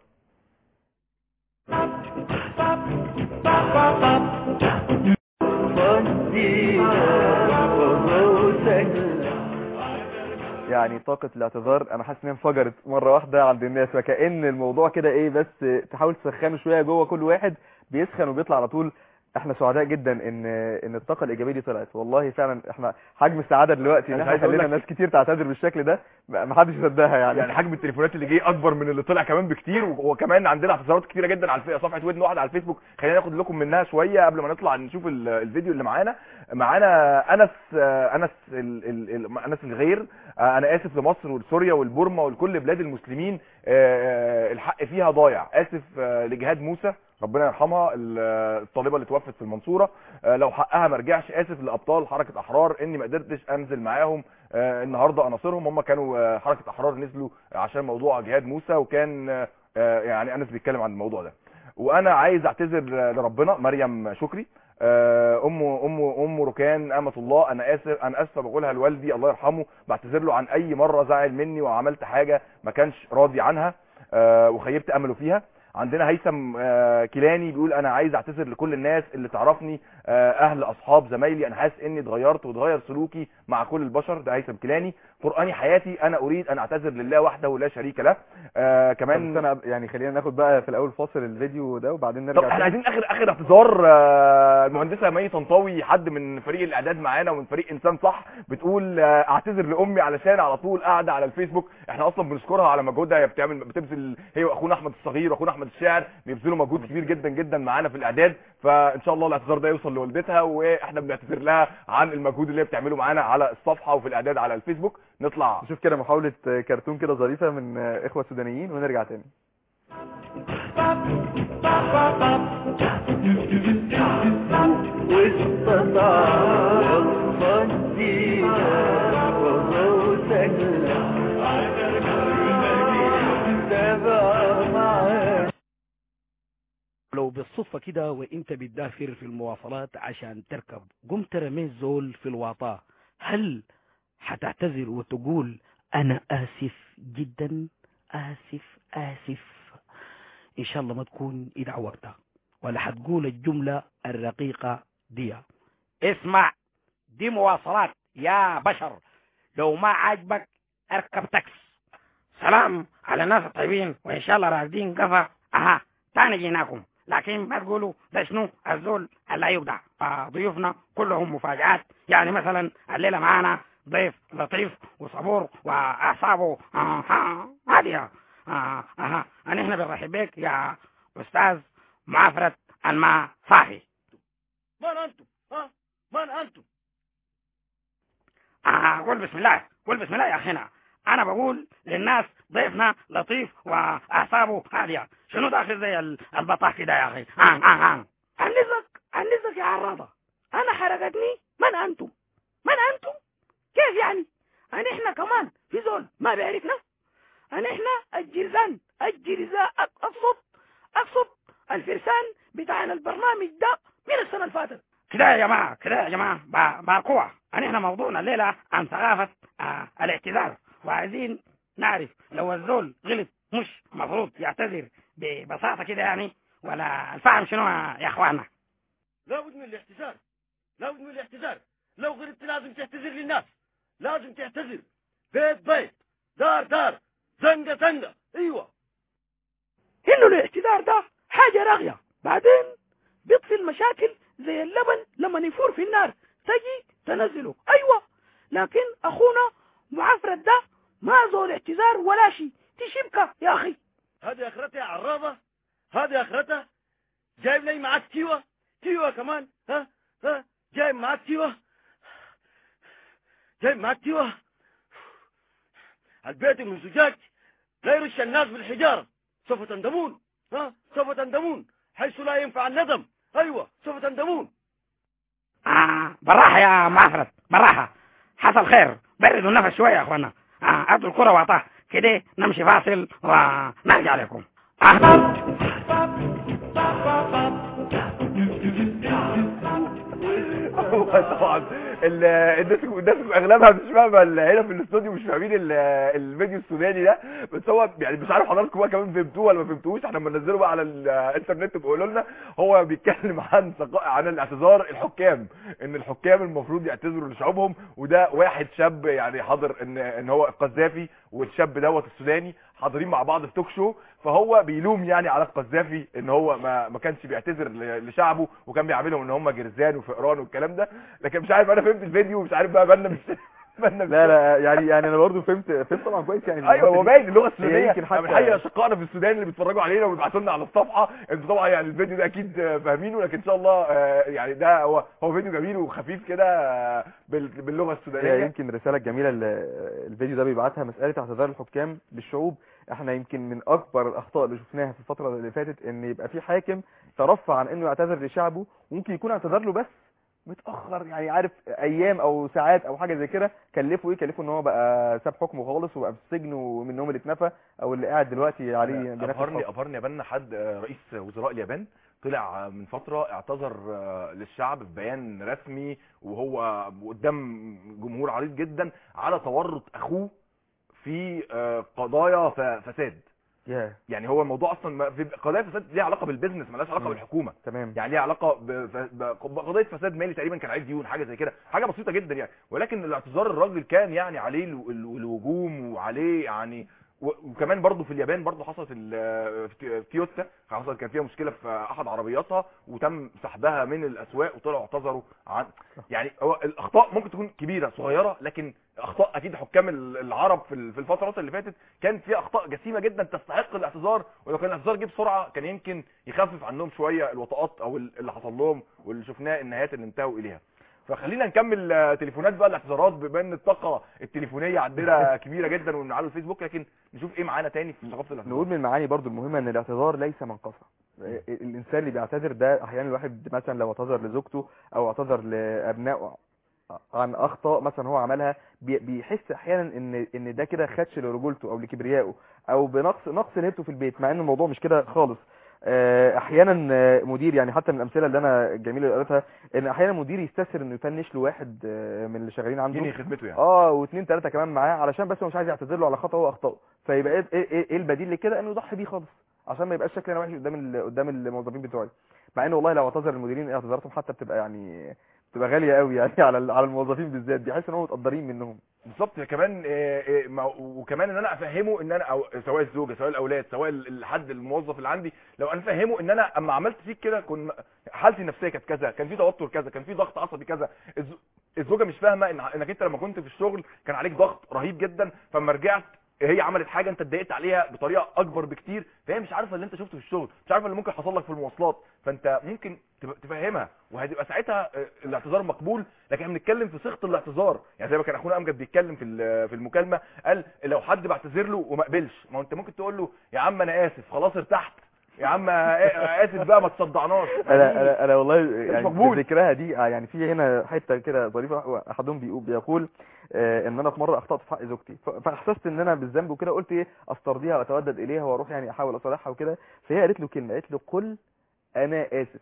يعني طاقة الاعتذار انا حاسس ان هي انفجرت مرة واحدة عند الناس فكأن الموضوع كده ايه بس تحاول تسخنه شوية جوه كل واحد بيسخن وبيطلع على طول احنا سعداء جدا ان ان الطاقه الايجابيه دي طلعت والله فعلا احنا حجم السعاده دلوقتي ان مش احنا عايز أقول خلينا لك- ناس كتير تعتذر بالشكل ده ما ما حدش يصدقها يعني يعني حجم التليفونات اللي جه اكبر من اللي طلع كمان بكتير و- وكمان عندنا اعتذارات كتيره جدا على الف- صفحه ودن واحد على الفيسبوك خلينا ناخد لكم منها شويه قبل ما نطلع نشوف ال- الفيديو اللي معانا معانا انس آه، انس ال- ال- ال- انس الغير آه، انا اسف لمصر ولسوريا والبورما ولكل بلاد المسلمين آه، الحق فيها ضايع اسف آه، لجهاد موسى ربنا يرحمها ال- الطالبه اللي توفت في المنصوره آه، لو حقها ما رجعش اسف لابطال حركه احرار اني ما قدرتش انزل معاهم آه، النهارده اناصرهم هم كانوا آه، حركه احرار نزلوا عشان موضوع جهاد موسى وكان آه، آه، يعني انس بيتكلم عن الموضوع ده وانا عايز اعتذر آه، لربنا مريم شكري آه، ام ام ام ركان امه الله انا اسف انا اسفه بقولها لوالدي الله يرحمه بعتذر له عن اي مره زعل مني وعملت حاجه ما كانش راضي عنها آه، وخيبت امله فيها عندنا هيثم آه، كيلاني بيقول انا عايز اعتذر لكل الناس اللي تعرفني آه، اهل اصحاب زمايلي انا حاسس اني اتغيرت واتغير سلوكي مع كل البشر ده هيثم كيلاني قراني حياتي انا اريد ان اعتذر لله وحده لا شريك له آه، كمان كمان انا يعني خلينا ناخد بقى في الاول فاصل الفيديو ده وبعدين طب نرجع احنا تاني. عايزين اخر اخر اعتذار آه، المهندسه مي طنطاوي حد من فريق الاعداد معانا ومن فريق انسان صح بتقول آه، اعتذر لامي علشان على طول قاعده على الفيسبوك احنا اصلا بنشكرها على مجهودها هي بتعمل بتبذل هي واخونا احمد الصغير واخونا احمد الشاعر بيبذلوا مجهود كبير جدا جدا معانا في الاعداد فان شاء الله الاعتذار ده يوصل لوالدتها واحنا بنعتذر لها عن المجهود اللي هي بتعمله معانا على الصفحه وفي الاعداد على الفيسبوك نطلع نشوف كده محاولة آه، كرتون كده ظريفة من آه، اخوة سودانيين ونرجع تاني واستطاع وصدينا وغوثا تبع معاه لو بالصدفة كده وانت بتدافر في المواصلات عشان تركب قمت رميت زول في الواطاه هل هتعتذر وتقول انا اسف جدا اسف اسف ان شاء الله ما تكون ادعوكت ولا هتقول الجملة الرقيقة دي اسمع دي مواصلات يا بشر لو ما عاجبك اركب تاكس سلام على الناس الطيبين وان شاء الله راكدين قفا اها تاني جيناكم لكن ما تقولوا ده شنو الزول اللي يقدع آه ضيوفنا كلهم مفاجآت يعني مثلا الليلة معانا ضيف لطيف وصبور واعصابه آه ها هادية آه اها ان احنا بنرحب بك يا استاذ معافرة الماء صافي من انتم ها من انتم آه قول بسم الله قول بسم الله يا اخينا انا بقول للناس ضيفنا لطيف واعصابه هاديه شنو داخل زي ال- البطاح كده يا اخي آه آه آه. انزك انزك يا عراضه انا حرقتني من انتم من انتم كيف يعني ان احنا كمان في زول ما بيعرفنا ان احنا الجرزان الجرزاء اقصد اقصد الفرسان بتاعنا البرنامج ده من السنه اللي فاتت كده يا جماعه كده يا جماعه ب- بقوة ان احنا موضوعنا الليله عن ثقافه آه الاعتذار وعايزين نعرف لو الزول غلط مش مفروض يعتذر ببساطه كده يعني ولا الفهم شنو يا اخوانا لابد من الاعتذار لابد من الاعتذار لو غلطت لازم تعتذر للناس لازم تعتذر بيت بيت دار دار زنقة زنقة ايوه انه الاعتذار ده حاجه راغيه بعدين بيطفي المشاكل زي اللبن لما يفور في النار تجي تنزله ايوه لكن اخونا معفرت ده ما زول اعتذار ولا شيء تشبكه يا اخي هذه اخرتها يا عرابة هذه اخرتها جايب لي معاك تيوة تيوة كمان ها ها جايب معاك تيوة جايب معاك تيوة البيت من زجاج لا يرش الناس بالحجارة سوف تندمون ها سوف تندمون حيث لا ينفع الندم ايوه سوف تندمون آه بالراحه يا معفرت بالراحه حصل خير بردوا النفس شويه يا اخوانا آه ادوا الكره واعطاه كده نمشي فاصل ونرجع لكم آه. هو طبعا ال- الناس الناس اغلبها مش فاهمه ال- هنا في الاستوديو مش فاهمين ال- الفيديو السوداني ده بس هو يعني مش عارف حضراتكم بقى كمان فهمتوه ولا ما فهمتوش احنا لما ننزله بقى على الانترنت بيقولوا لنا هو بيتكلم عن ثقا- عن الاعتذار الحكام ان الحكام المفروض يعتذروا لشعوبهم وده واحد شاب يعني حاضر ان ان هو القذافي والشاب دوت السوداني حاضرين مع بعض في توك شو فهو بيلوم يعني علاء القذافي ان هو ما ما كانش بيعتذر ل- لشعبه وكان بيعاملهم ان هم جرذان وفئران والكلام ده لكن مش عارف انا فهمت الفيديو ومش عارف بقى بالنا مش بالنا مش لا لا يعني يعني انا برضو فهمت فهمت طبعا كويس يعني ايوه هو باين اللغه هي السودانيه يمكن احنا حتى- بنحيي اشقائنا في السودان اللي بيتفرجوا علينا وبيبعتوا لنا على الصفحه انتوا طبعا يعني الفيديو ده اكيد آه، فاهمينه لكن ان شاء الله آه، يعني ده هو هو فيديو جميل وخفيف كده آه، بال- باللغه هي السودانيه يمكن الرساله الجميله اللي الفيديو ده بيبعتها مساله اعتذار الحكام بالشعوب احنا يمكن من اكبر الاخطاء اللي شفناها في الفتره اللي فاتت ان يبقى في حاكم ترفع عن انه يعتذر لشعبه وممكن يكون اعتذر له بس متاخر يعني عارف ايام او ساعات او حاجه زي كده كلفه ايه كلفه ان هو بقى ساب حكمه خالص وبقى في السجن ومنهم اللي اتنفى او اللي قاعد دلوقتي عليه بنفس ابهرني الحكم. ابهرني يا بنا حد آه، رئيس وزراء اليابان طلع من فترة اعتذر آه، للشعب في بيان رسمي وهو قدام جمهور عريض جدا على تورط اخوه في آه، قضايا ف- فساد ياه يعني هو الموضوع اصلا ما- في قضايا فساد ليها علاقه بالبيزنس مالهاش علاقه مم. بالحكومه تمام يعني ليها علاقه ب- ب- بقضيه فساد مالي تقريبا كان عليه ديون حاجه زي كده حاجه بسيطه جدا يعني ولكن الاعتذار الراجل كان يعني عليه ال- ال- الهجوم وعليه يعني و- وكمان برضه في اليابان برضه حصلت ال- في تويوتا حصل كان فيها مشكله في احد عربياتها وتم سحبها من الاسواق وطلعوا اعتذروا عن يعني هو الاخطاء ممكن تكون كبيره صغيره لكن اخطاء اكيد حكام ال- العرب في ال- في الفترات اللي فاتت كان فيها اخطاء جسيمه جدا تستحق الاعتذار ولو كان الاعتذار جه بسرعه كان يمكن يخفف عنهم شويه الوطئات او ال- اللي حصل لهم واللي شفناه النهايات اللي انتهوا اليها فخلينا نكمل آه، تليفونات بقى الاعتذارات بما ان الطاقه التليفونيه عندنا كبيره جدا ومن على الفيسبوك لكن نشوف ايه معانا تاني في ثقافه الاعتذار نقول من المعاني برضو المهمة ان الاعتذار ليس منقصة الانسان اللي بيعتذر ده احيانا الواحد مثلا لو اعتذر لزوجته او اعتذر لابنائه عن اخطاء مثلا هو عملها بي- بيحس احيانا ان ان ده كده خدش لرجولته او لكبريائه او بنقص نقص لهيبته في البيت مع ان الموضوع مش كده خالص آه، احيانا آه، مدير يعني حتى من الامثله اللي انا الجميله اللي قريتها ان احيانا مدير يستسهل انه يفنش له واحد آه، من اللي شغالين عنده ينهي خدمته يعني اه واثنين ثلاثه كمان معاه علشان بس هو مش عايز يعتذر له على خطأ هو اخطأه فيبقى ايه ايه, إيه, إيه البديل لكده انه يضحي بيه خالص عشان ما يبقاش شكلي انا وحش قدام ال- قدام الموظفين بتوعي مع ان والله لو اعتذر المديرين اعتذاراتهم حتى بتبقى يعني بتبقى غاليه قوي يعني على ال- على الموظفين بالذات بيحس ان هم متقدرين منهم بالظبط كمان آه، آه، ما- وكمان ان انا افهمه ان انا أو سواء الزوجه سواء الاولاد سواء ال- الحد الموظف اللي عندي لو انا افهمه ان انا اما عملت فيك كده كن حالتي النفسيه كانت كذا كان في توتر كذا كان في ضغط عصبي كذا الز- الزوجه مش فاهمه إن انك انت لما كنت في الشغل كان عليك ضغط رهيب جدا فلما رجعت هي عملت حاجه انت اتضايقت عليها بطريقه اكبر بكتير فهي مش عارفه اللي انت شفته في الشغل مش عارفه اللي ممكن حصل لك في المواصلات فانت ممكن تب- تفهمها وهتبقى ساعتها آه، الاعتذار مقبول لكن احنا بنتكلم في صيغه الاعتذار يعني زي ما كان اخونا امجد بيتكلم في ال- في المكالمه قال لو حد بعتذر له وما قبلش ما هو انت ممكن تقول له يا عم انا اسف خلاص ارتحت يا عم آه، اسف بقى ما تصدعناش انا انا انا والله يعني مقبول. ذكرها دي آه، يعني في هنا حته كده ظريفه احدهم بيقول بيقول آه، ان انا في مره اخطات في حق زوجتي ف- فاحسست ان انا بالذنب وكده قلت ايه استرضيها واتودد اليها واروح يعني احاول اصالحها وكده فهي قالت له كلمه قالت له قل انا اسف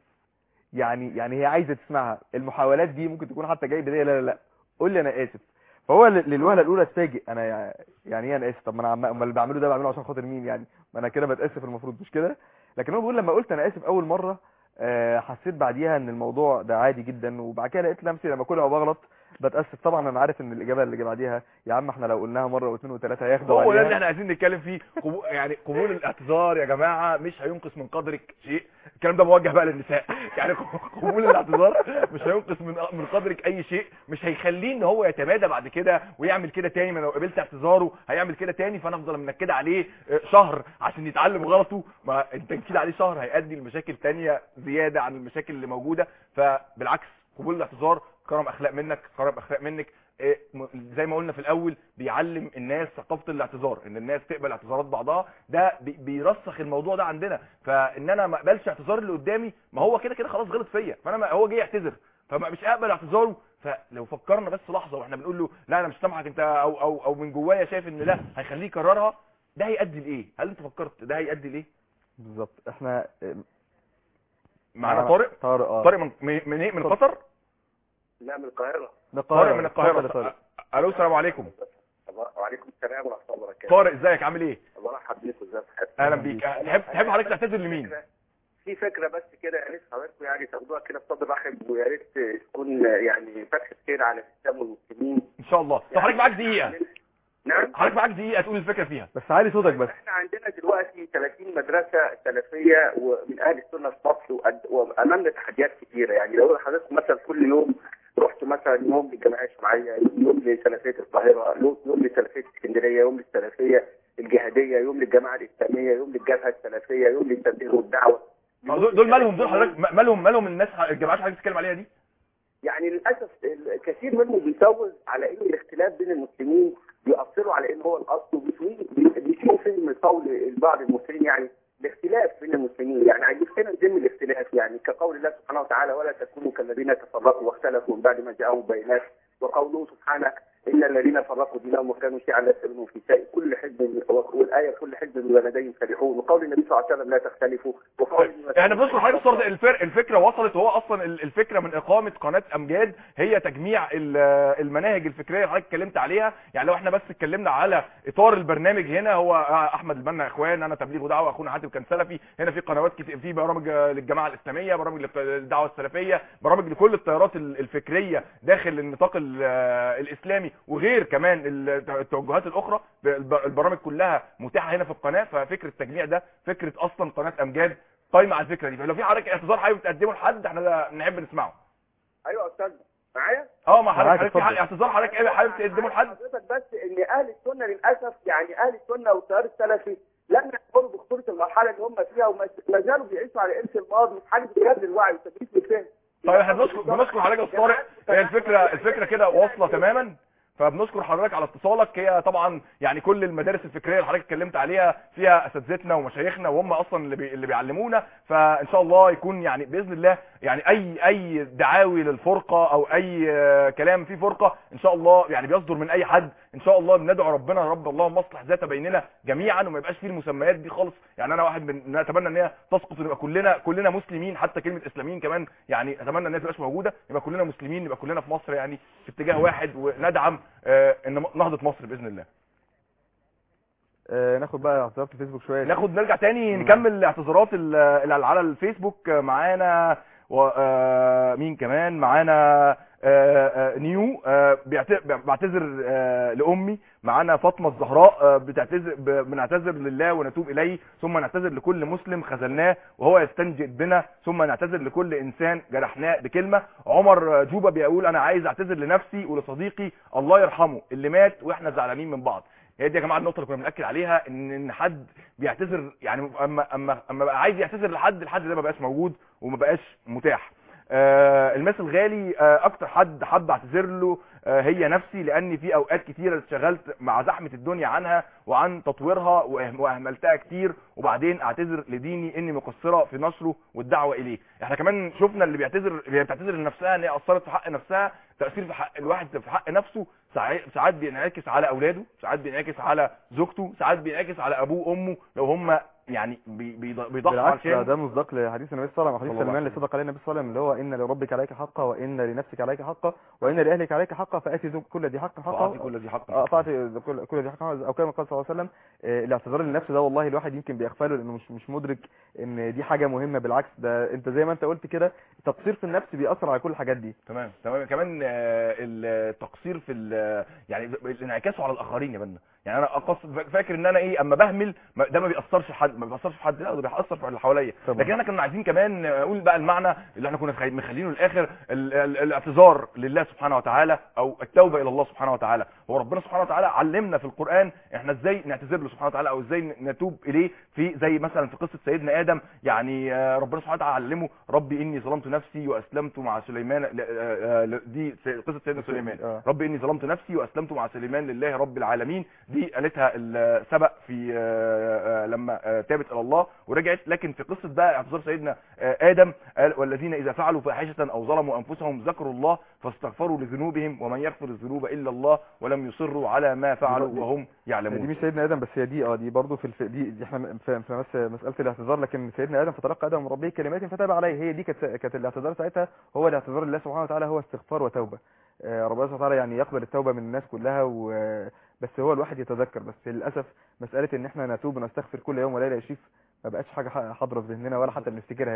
يعني يعني هي عايزه تسمعها المحاولات دي ممكن تكون حتى جاي بدايه لا لا لا قول لي انا اسف فهو ل- للوهله الاولى اتفاجئ انا يع- يعني ايه انا اسف طب ما انا عم- امال اللي بعمله ده بعمله عشان خاطر مين يعني ما انا كده بتاسف المفروض مش كده لكن هو بيقول لما قلت انا اسف اول مره آه، حسيت بعديها ان الموضوع ده عادي جدا وبعد كده لقيت نفسي لما كل ما بغلط بتاسف طبعا انا عارف ان الاجابه اللي بعديها يا عم احنا لو قلناها مره واثنين وثلاثه هياخدوا هو ده عليها. اللي احنا عايزين نتكلم فيه قبو... يعني قبول الاعتذار يا جماعه مش هينقص من قدرك شيء الكلام ده موجه بقى للنساء يعني قبول الاعتذار مش هينقص من من قدرك اي شيء مش هيخليه ان هو يتمادى بعد كده ويعمل كده تاني ما لو قبلت اعتذاره هيعمل كده تاني فانا افضل منكده عليه آه، شهر عشان يتعلم غلطه ما انت كده عليه شهر هيؤدي لمشاكل تانية زياده عن المشاكل اللي موجوده فبالعكس قبول الاعتذار كرم اخلاق منك كرم اخلاق منك إيه، م- زي ما قلنا في الاول بيعلم الناس ثقافه الاعتذار ان الناس تقبل اعتذارات بعضها ده بي- بيرسخ الموضوع ده عندنا فان انا ما اقبلش اعتذار اللي قدامي ما هو كده كده خلاص غلط فيا فانا ما هو جاي يعتذر فما مش هقبل اعتذاره فلو فكرنا بس لحظه واحنا بنقول له لا انا مش سامحك انت او او او من جوايا شايف ان لا هيخليه يكررها ده هيؤدي لايه هل انت فكرت ده هيؤدي لايه بالظبط احنا آه، معانا طارق طارق اه طارق من من من, إيه؟ من قطر لا من القاهرة من طارق من اتفضل يا القاهره طارق. الو السلام عليكم وعليكم السلام ورحمة الله وبركاته طارق ازيك عامل ايه الله يرحب بيكم ازي حضرتك اهلا بيك تحب تحب حضرتك تعتذر لمين في فكرة بس كده يا ريت حضراتكم يعني تاخدوها كده بصدر رحب ويا ريت تكون يعني فتحة خير على الإسلام والمسلمين ان شاء الله طب حضرتك معاك دقيقه نعم حضرتك معاك دقيقه تقول الفكره فيها بس عالي صوتك بس احنا عندنا دلوقتي 30 مدرسه سلفيه ومن اهل السنه في مصر وقد- وامامنا تحديات كتيره يعني لو حضرتك مثلا كل يوم رحت مثلا يوم للجمعيه الشرعيه يوم لسلفيه القاهره يوم يوم لسلفيه اسكندريه يوم للسلفيه الجهاديه يوم للجماعه الاسلاميه يوم للجبهه السلفيه يوم للتبليغ والدعوه آه، دول دول مالهم دول حضرتك م- مالهم مالهم الناس الجماعات اللي حضرتك بتتكلم عليها دي يعني للاسف الكثير منهم بيسوز على ان الاختلاف بين المسلمين بيأثروا على ان هو الاصل وبيسيئوا بيسيئوا فهم قول بعض المسلمين يعني الاختلاف بين المسلمين يعني عايزين هنا نذم الاختلاف يعني كقول الله سبحانه وتعالى ولا تكونوا كالذين تفرقوا واختلفوا من بعد ما جاءهم بينات وقوله سبحانه ان الذين فرقوا دينهم وكانوا شيعا لست منهم في شيء كل حزب والايه كل حزب بلدين فرحون وقول النبي صلى الله عليه وسلم لا تختلفوا وقول احنا بنذكر حضرتك صورة الفر... الفكره وصلت هو اصلا ال- الفكره من اقامه قناه امجاد هي تجميع ال- المناهج الفكريه اللي حضرتك اتكلمت عليها يعني لو احنا بس اتكلمنا على اطار البرنامج هنا هو احمد البنا اخوان انا تبليغ ودعوه اخونا حاتم كان سلفي هنا في قنوات كتير في برامج للجماعه الاسلاميه برامج للدعوه السلفيه برامج لكل التيارات ال- الفكريه داخل النطاق ال- الاسلامي وغير كمان ال- التوجهات الاخرى الب- البرامج كلها متاحه هنا في القناه ففكره التجميع ده فكره اصلا قناه امجاد قايمه على الفكره دي فلو في حضرتك اعتذار حابب تقدمه لحد احنا ده نحب نسمعه ايوه يا استاذ معايا اه ما حضرتك معاك، حضرتك في اتفضل. حق- اعتذار حضرتك ايه حابب تقدمه لحد حضرتك بس ان اهل السنه للاسف يعني اهل السنه والتيار السلفي لم يشعروا بخطوره المرحله اللي هم فيها وما ما زالوا بيعيشوا على ارث الماضي في حاله غياب الوعي وتدريس الفهم طيب احنا بنشكر بنشكر حضرتك يا استاذ طارق هي الفكره الفكره كده واصله تماما فبنشكر حضرتك على اتصالك هي طبعا يعني كل المدارس الفكريه اللي حضرتك اتكلمت عليها فيها اساتذتنا ومشايخنا وهم اصلا اللي بي اللي بيعلمونا فان شاء الله يكون يعني باذن الله يعني اي اي دعاوي للفرقه او اي آه، كلام فيه فرقه ان شاء الله يعني بيصدر من اي حد ان شاء الله بندعو ربنا يا رب اللهم اصلح ذات بيننا جميعا وما يبقاش فيه المسميات دي خالص يعني انا واحد من نتمنى ان هي تسقط ونبقى كلنا كلنا مسلمين حتى كلمه اسلاميين كمان يعني اتمنى ان هي تبقاش موجوده يبقى كلنا مسلمين يبقى كلنا في مصر يعني في اتجاه واحد وندعم آه، ان نهضه مصر باذن الله آه، ناخد بقى اعتذارات الفيسبوك شويه ناخد نرجع تاني نكمل اعتذارات ال- اللي على الفيسبوك معانا و- آه، مين كمان معانا آه، آه، نيو آه، بيعت- بعتذر آه، لامي معانا فاطمه الزهراء آه، بتعتذر ب- بنعتذر لله ونتوب اليه ثم نعتذر لكل مسلم خذلناه وهو يستنجد بنا ثم نعتذر لكل انسان جرحناه بكلمه عمر آه، جوبه بيقول انا عايز اعتذر لنفسي ولصديقي الله يرحمه اللي مات واحنا زعلانين من بعض هي دي يا جماعه النقطه اللي كنا بناكد عليها ان ان حد بيعتذر يعني اما اما اما بقى عايز يعتذر لحد الحد ده ما بقاش موجود وما بقاش متاح آه المثل الغالي آه اكتر حد حد اعتذر له آه هي نفسي لاني في اوقات كتيره اتشغلت مع زحمه الدنيا عنها وعن تطويرها وأه- واهملتها كتير وبعدين اعتذر لديني اني مقصره في نشره والدعوه اليه احنا كمان شفنا اللي بيعتذر اللي بتعتذر لنفسها ان هي قصرت في حق نفسها تاثير في حق الواحد في حق نفسه ساعات ساعات بينعكس على اولاده ساعات بينعكس على زوجته ساعات بينعكس على ابوه وامه لو هم يعني بي- بيض- بيضحوا بالعكس عشان ده مصداق لحديث النبي صلى الله عليه وسلم صلى حديث الله سلمان عليه اللي صدق عليه النبي صلى الله عليه وسلم اللي هو ان لربك عليك حقا وان لنفسك عليك حقا وان لاهلك عليك حقا فاتي ذو- كل ذي حق حقا فأعطي كل ذي حق اه فاعطي كل كل ذي حق حقا او كما قال صلى الله عليه وسلم آه، الاعتذار للنفس ده والله الواحد يمكن بيغفله لانه مش مش مدرك ان دي حاجه مهمه بالعكس ده انت زي ما انت قلت كده تقصير في النفس بيأثر على كل الحاجات دي تمام تمام كمان آه، التقصير في ال- يعني انعكاسه على الاخرين يا بنا يعني انا أقصد فاكر ان انا ايه اما بهمل ما- ده ما بيأثرش في حد ما بيأثرش في حد لا ده بيأثر في اللي حواليا طبعا. لكن احنا كنا عايزين كمان نقول بقى المعنى اللي احنا كنا خي- مخلينه الاخر ال- ال- الاعتذار لله سبحانه وتعالى او التوبه الى الله سبحانه وتعالى هو ربنا سبحانه وتعالى علمنا في القرآن احنا ازاي نعتذر له سبحانه وتعالى او ازاي نتوب اليه في زي مثلا في قصه سيدنا ادم يعني آه، ربنا سبحانه وتعالى علمه ربي اني ظلمت نفسي واسلمت مع سليمان ل- آه، آه، دي س- قصه سيدنا سليمان آه. ربي اني ظلمت نفسي واسلمت مع سليمان لله رب العالمين دي قالتها السبق في آه، آه، لما آه، تابت الى الله ورجعت لكن في قصه بقى اعتذار سيدنا آه، ادم قال والذين اذا فعلوا فاحشه او ظلموا انفسهم ذكروا الله فاستغفروا لذنوبهم ومن يغفر الذنوب الا الله ولم يصروا على ما فعلوا دي- وهم دي يعلمون مش سيدنا ادم بس هي دي اه دي برضه في الف... دي, دي احنا في, في مس... مساله الاعتذار لكن سيدنا ادم فتلقى ادم من ربه كلمات فتاب عليه هي دي كانت كانت الاعتذار ساعتها هو الاعتذار لله سبحانه وتعالى هو استغفار وتوبه آه، ربنا سبحانه وتعالى يعني يقبل التوبه من الناس كلها و... بس هو الواحد يتذكر بس للاسف مساله ان احنا نتوب ونستغفر كل يوم وليله يا شيف ما بقتش حاجه ح- حاضره في ذهننا ولا حتى بنفتكرها يعني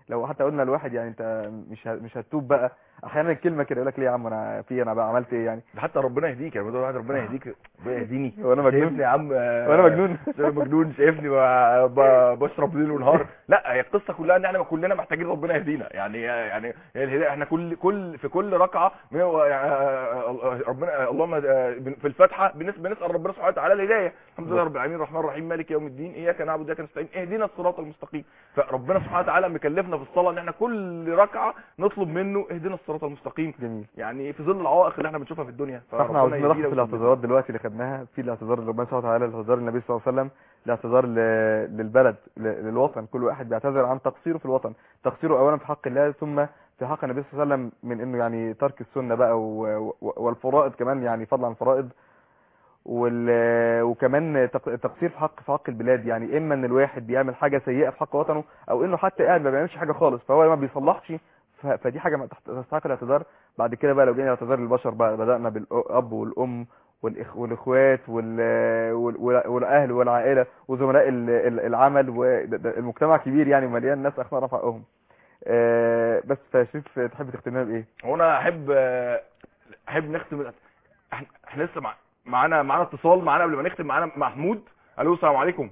لو حتى قلنا لواحد يعني انت مش ه- مش هتتوب بقى احيانا الكلمه كده يقول لك ليه يا عم انا في انا بقى عملت ايه يعني ده حتى ربنا يهديك يعني واحد ربنا يهديك ربنا يهديني وانا مجنون شايفني يا عم آه، وانا مجنون انا مجنون شايفني ب- ب- بشرب ليل ونهار لا هي القصه كلها ان احنا كلنا محتاجين ربنا يهدينا يعني يعني هي الهدايه احنا كل كل في كل ركعه من- آه، ربنا اللهم آه، في الفاتحه بنس- بنسال ربنا سبحانه وتعالى الهدايه الحمد لله رب العالمين الرحمن الرحيم مالك يوم الدين اياك نعبد واياك نستعين اهدنا الصراط المستقيم فربنا سبحانه وتعالى مكلفنا في الصلاه ان احنا كل ركعه نطلب منه اهدنا الصراط المستقيم جميل يعني في ظل العوائق اللي احنا بنشوفها في الدنيا فاحنا فربنا عاوزين يهدينا نلخص ويسددنا. الاعتذارات دلوقتي اللي خدناها في الاعتذار لربنا سبحانه وتعالى الاعتذار للنبي صلى الله عليه وسلم الاعتذار ل- للبلد ل- للوطن كل واحد بيعتذر عن تقصيره في الوطن تقصيره اولا في حق الله ثم في حق النبي صلى الله عليه وسلم من انه يعني ترك السنه بقى و- و- والفرائض كمان يعني فضلا عن الفرائض وال... وكمان تق- تقصير في حق في حق البلاد يعني اما ان الواحد بيعمل حاجه سيئه في حق وطنه او انه حتى قاعد ما بيعملش حاجه خالص فهو ما بيصلحش ف... فدي حاجه ما تحت- تستحق الاعتذار بعد كده بقى لو جينا اعتذار للبشر بقى بدانا بالاب والام والإخ... والاخوات وال... وال... وال- والاهل والعائله وزملاء ال- ال- العمل والمجتمع كبير يعني مليان ناس اخذنا رفع حقهم آه، بس فشريف تحب تختمها بايه هو انا احب احب نختم احنا احنا لسه مع... معانا معانا اتصال معانا قبل ما نختم معانا محمود الو السلام عليكم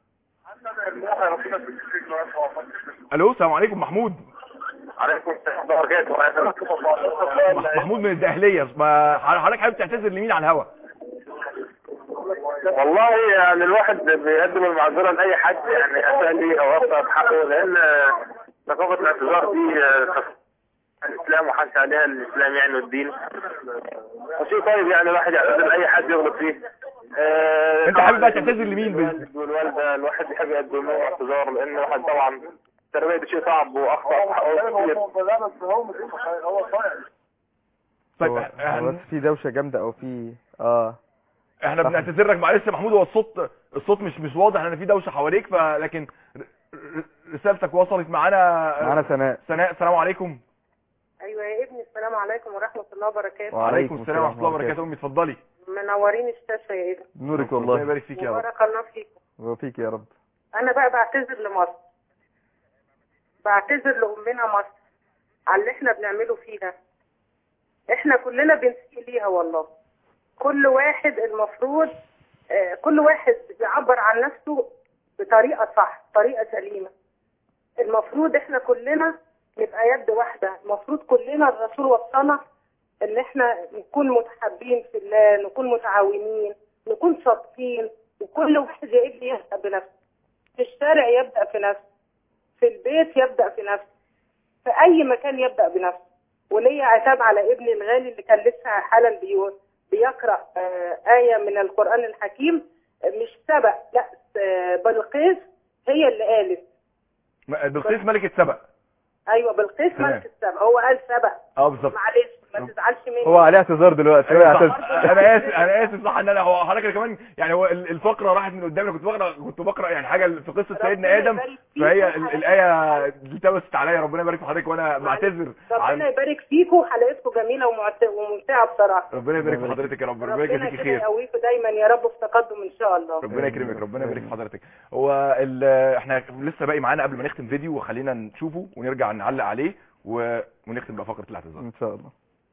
الو السلام عليكم محمود عليكم السلام ورحمه الله وبركاته مح- محمود من الدقهليه ما حضرتك حابب تعتذر لمين على الهوا والله يعني الواحد بيقدم المعذره لاي حد يعني اساء ليه او اخطا في حقه لان ثقافه الاعتذار دي آه، ثقافة الاسلام وحث عليها الاسلام يعني والدين وشيء طيب يعني الواحد يعتذر لاي حد يغلط فيه آه، انت حابب بقى تعتذر لمين بال- الوالد والوالده الواحد بيحب يقدم لهم اعتذار لان الواحد طبعا التربيه دي شيء صعب واخطا في حقه كتير طيب هو- هو احنا بس في دوشه جامده او في اه احنا صح. بنعتذر لك معلش يا محمود هو الصوت الصوت مش مش واضح لان في دوشه حواليك فلكن ر- ر- رسالتك وصلت معانا معانا سناء سناء السلام عليكم ايوه يا ابني السلام عليكم ورحمه الله وبركاته وعليكم السلام ورحمه الله وبركاته امي اتفضلي منورين الشاشه يا ابني نورك ربنا والله يبارك فيك يا رب وبارك الله فيكم وفيك يا رب انا بقى بعتذر لمصر بعتذر لامنا مصر على اللي احنا بنعمله فيها احنا كلنا بنسيء ليها والله كل واحد المفروض آه، كل واحد بيعبر عن نفسه بطريقه صح طريقه سليمه المفروض احنا كلنا نبقى يد واحده المفروض كلنا الرسول وصانا ان احنا نكون متحابين في الله نكون متعاونين نكون صادقين وكل واحد يا ابني يبدا بنفسه في الشارع يبدا في نفسه في البيت يبدا في نفسه في اي مكان يبدا بنفسه وليا عتاب على ابني الغالي اللي كان لسه حالا بي- بيقرا آه، ايه من القران الحكيم آه، مش سبق لا آه، بلقيس هي اللي قالت م- بلقيس ملكه سبأ ايوه بلقيس تمام. ملك السبق هو قال سبق اه بالظبط معلش ما تزعلش مني هو عليه اعتذار دلوقتي هو أيوة صح. يعتذر انا اسف انا اسف صح ان انا هو حضرتك كمان يعني هو ال- الفقره راحت من قدامي أنا كنت بقرا كنت بقرا يعني حاجه في قصه ربنا سيدنا ادم يبارك فيك فهي ال- وحضرتك. الايه دي التبست عليا ربنا يبارك في حضرتك وانا بعتذر ربنا عن يبارك فيكم حلقتكم جميله ومعت- وممتعه بصراحه ربنا يبارك في حضرتك يا رب ربنا ربنا يجزيك كده خير يقويكم دايما يا رب في تقدم ان شاء الله ربنا يكرمك ربنا يبارك في حضرتك هو ال- احنا لسه باقي معانا قبل ما نختم فيديو وخلينا نشوفه ونرجع نعلق عليه و... ونختم بقى فقره الاعتذار ان شاء الله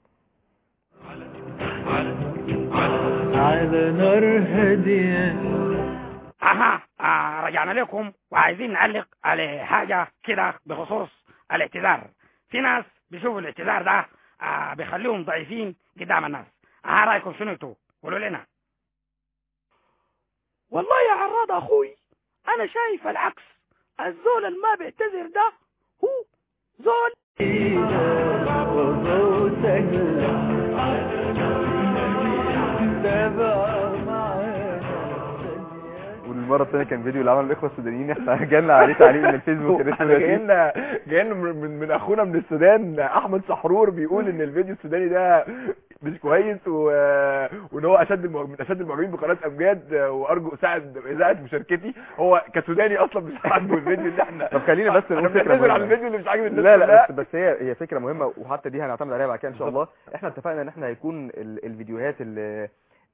على نار هادية اها آه رجعنا لكم وعايزين نعلق على حاجة كده بخصوص الاعتذار في ناس بيشوفوا الاعتذار ده آه بيخليهم ضعيفين قدام الناس اه رايكم شنو انتوا قولوا لنا والله يا عراض اخوي انا شايف العكس الزول اللي ما بيعتذر ده هو زول وصوتك تابع معانا والمره الثانيه كان فيديو اللي عمله الاخوه السودانيين احنا جالنا عليه تعليق من الفيسبوك اللي احنا اسمه جايين جايين من, من, من اخونا من السودان احمد سحرور بيقول ان الفيديو السوداني ده مش كويس و... وان هو اشد المع... من اشد المعجبين بقناه امجاد وارجو اساعد اذاعه مشاركتي هو كسوداني اصلا مش عاجبه الفيديو اللي احنا طب خلينا بس احنا نقول فكره بنعتذر عن مهمة. الفيديو اللي مش عاجب الناس لا لا كلها. بس, بس هي هي فكره مهمه وحتى دي هنعتمد عليها بعد كده ان شاء الله احنا اتفقنا ان احنا هيكون ال- الفيديوهات اللي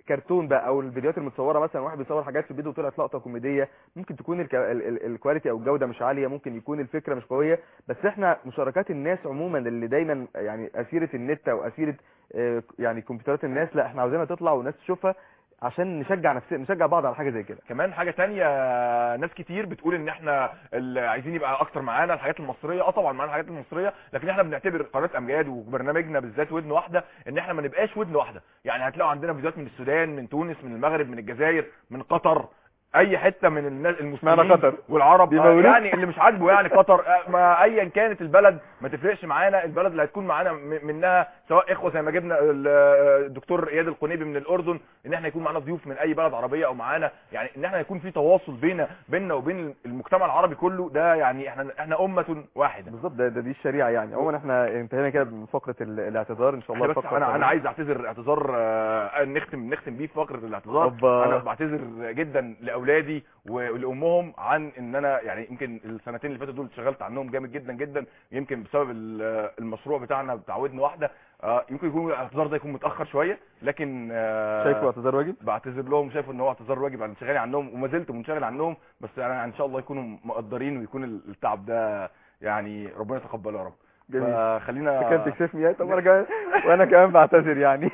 كرتون بقى او الفيديوهات المتصوره مثلا واحد بيصور حاجات في الفيديو وطلعت لقطه كوميديه ممكن تكون الك- ال- ال- الكواليتي او الجوده مش عاليه ممكن يكون الفكره مش قويه بس احنا مشاركات الناس عموما اللي دايما يعني اسيره النت او اسيره آه، يعني كمبيوترات الناس لا احنا عاوزينها تطلع والناس تشوفها عشان نشجع نفسنا نشجع بعض على حاجه زي كده كمان حاجة تانية ناس كتير بتقول ان احنا اللي عايزين يبقى اكتر معانا الحاجات المصرية اه طبعا معانا الحاجات المصرية لكن احنا بنعتبر قناة امجاد وبرنامجنا بالذات ودن واحدة ان احنا ما نبقاش ودن واحدة يعني هتلاقوا عندنا فيديوهات من السودان من تونس من المغرب من الجزائر من قطر اي حته من الناس المسلمين اشمعنى قطر؟ والعرب آه، بيمولوك؟ يعني اللي مش عاجبه يعني قطر آه، ما ايا كانت البلد ما تفرقش معانا البلد اللي هتكون معانا م- منها سواء اخوه زي ما جبنا ال- آه، الدكتور اياد القنيبي من الاردن ان احنا يكون معانا ضيوف من اي بلد عربيه او معانا يعني ان احنا يكون في تواصل بينا بيننا وبين المجتمع العربي كله ده يعني احنا احنا امه واحده بالظبط ده, ده دي الشريعه يعني عموما احنا انتهينا كده من فقره ال- الاعتذار ان شاء الله احنا بس الفقرة انا انا القادمة. عايز اعتذر اعتذار آه، نختم نختم بيه في فقره الاعتذار أوبا. انا بعتذر جدا لاولادي ولامهم عن ان انا يعني يمكن السنتين اللي فاتوا دول اشتغلت عنهم جامد جدا جدا يمكن بسبب ال- المشروع بتاعنا بتاع ودن واحده آه، يمكن يكون الاعتذار ده يكون متاخر شويه لكن آه، شايفه اعتذار واجب بعتذر لهم شايف ان هو اعتذار واجب على انشغالي عنهم وما زلت منشغل عنهم بس انا ان شاء الله يكونوا مقدرين ويكون التعب ده يعني ربنا يتقبله يا رب جميل. فخلينا انت كان تكسفني يعني طب انا كمان وانا كمان بعتذر يعني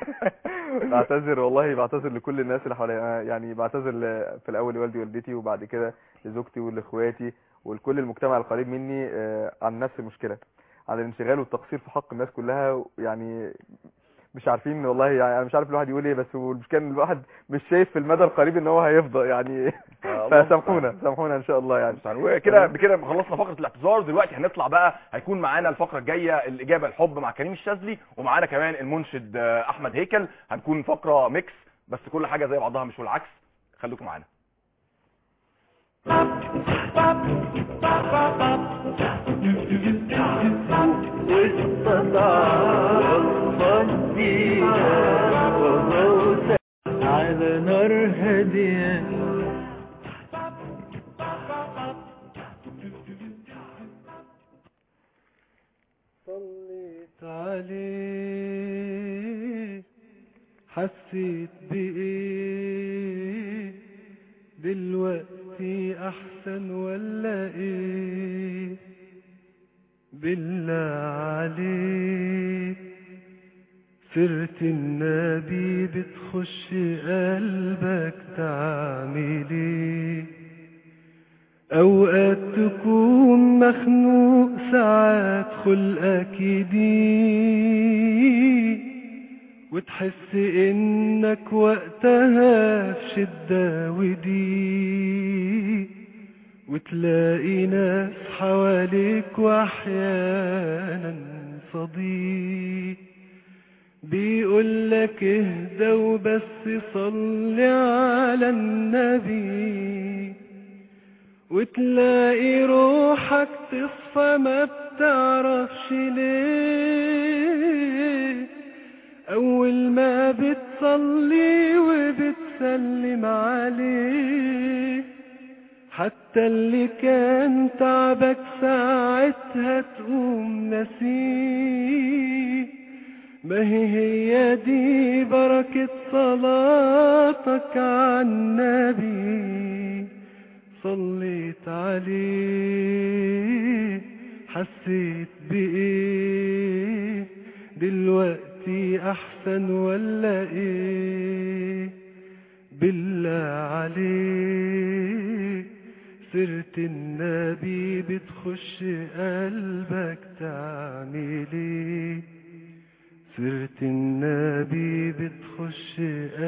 بعتذر والله بعتذر لكل الناس اللي حواليا أنا يعني بعتذر ل- في الاول لوالدي ووالدتي وبعد كده لزوجتي ولاخواتي ولكل المجتمع القريب مني آه، عن نفس المشكله عن الانشغال والتقصير في حق الناس كلها يعني مش عارفين والله يعني انا مش عارف الواحد يقول ايه بس والمشكله ان الواحد مش شايف في المدى القريب ان هو هيفضى يعني الله فسامحونا سامحونا ان شاء الله يعني وكده بكده خلصنا فقره الاعتذار دلوقتي هنطلع بقى هيكون معانا الفقره الجايه الاجابه الحب مع كريم الشاذلي ومعانا كمان المنشد آه، احمد هيكل هنكون فقره ميكس بس كل حاجه زي بعضها مش والعكس خليكم معانا على نار هادية صليت عليه حسيت بإيه دلوقتي أحسن ولا إيه بالله عليك سيرة النبي بتخش قلبك تعمل ايه اوقات تكون مخنوق ساعات خلقك يضيق وتحس انك وقتها في شدة وضيق وتلاقي ناس حواليك واحيانا صديق بيقولك اهدى وبس صلي على النبي وتلاقي روحك تصفى ما بتعرفش ليه أول ما بتصلي وبتسلم عليه حتى اللي كان تعبك ساعتها تقوم نسيه ما هي هي دي بركة صلاتك على النبي صليت عليه حسيت بإيه دلوقتي أحسن ولا إيه بالله عليك سيرة النبي بتخش قلبك تعمل ايه سيرة النبي بتخش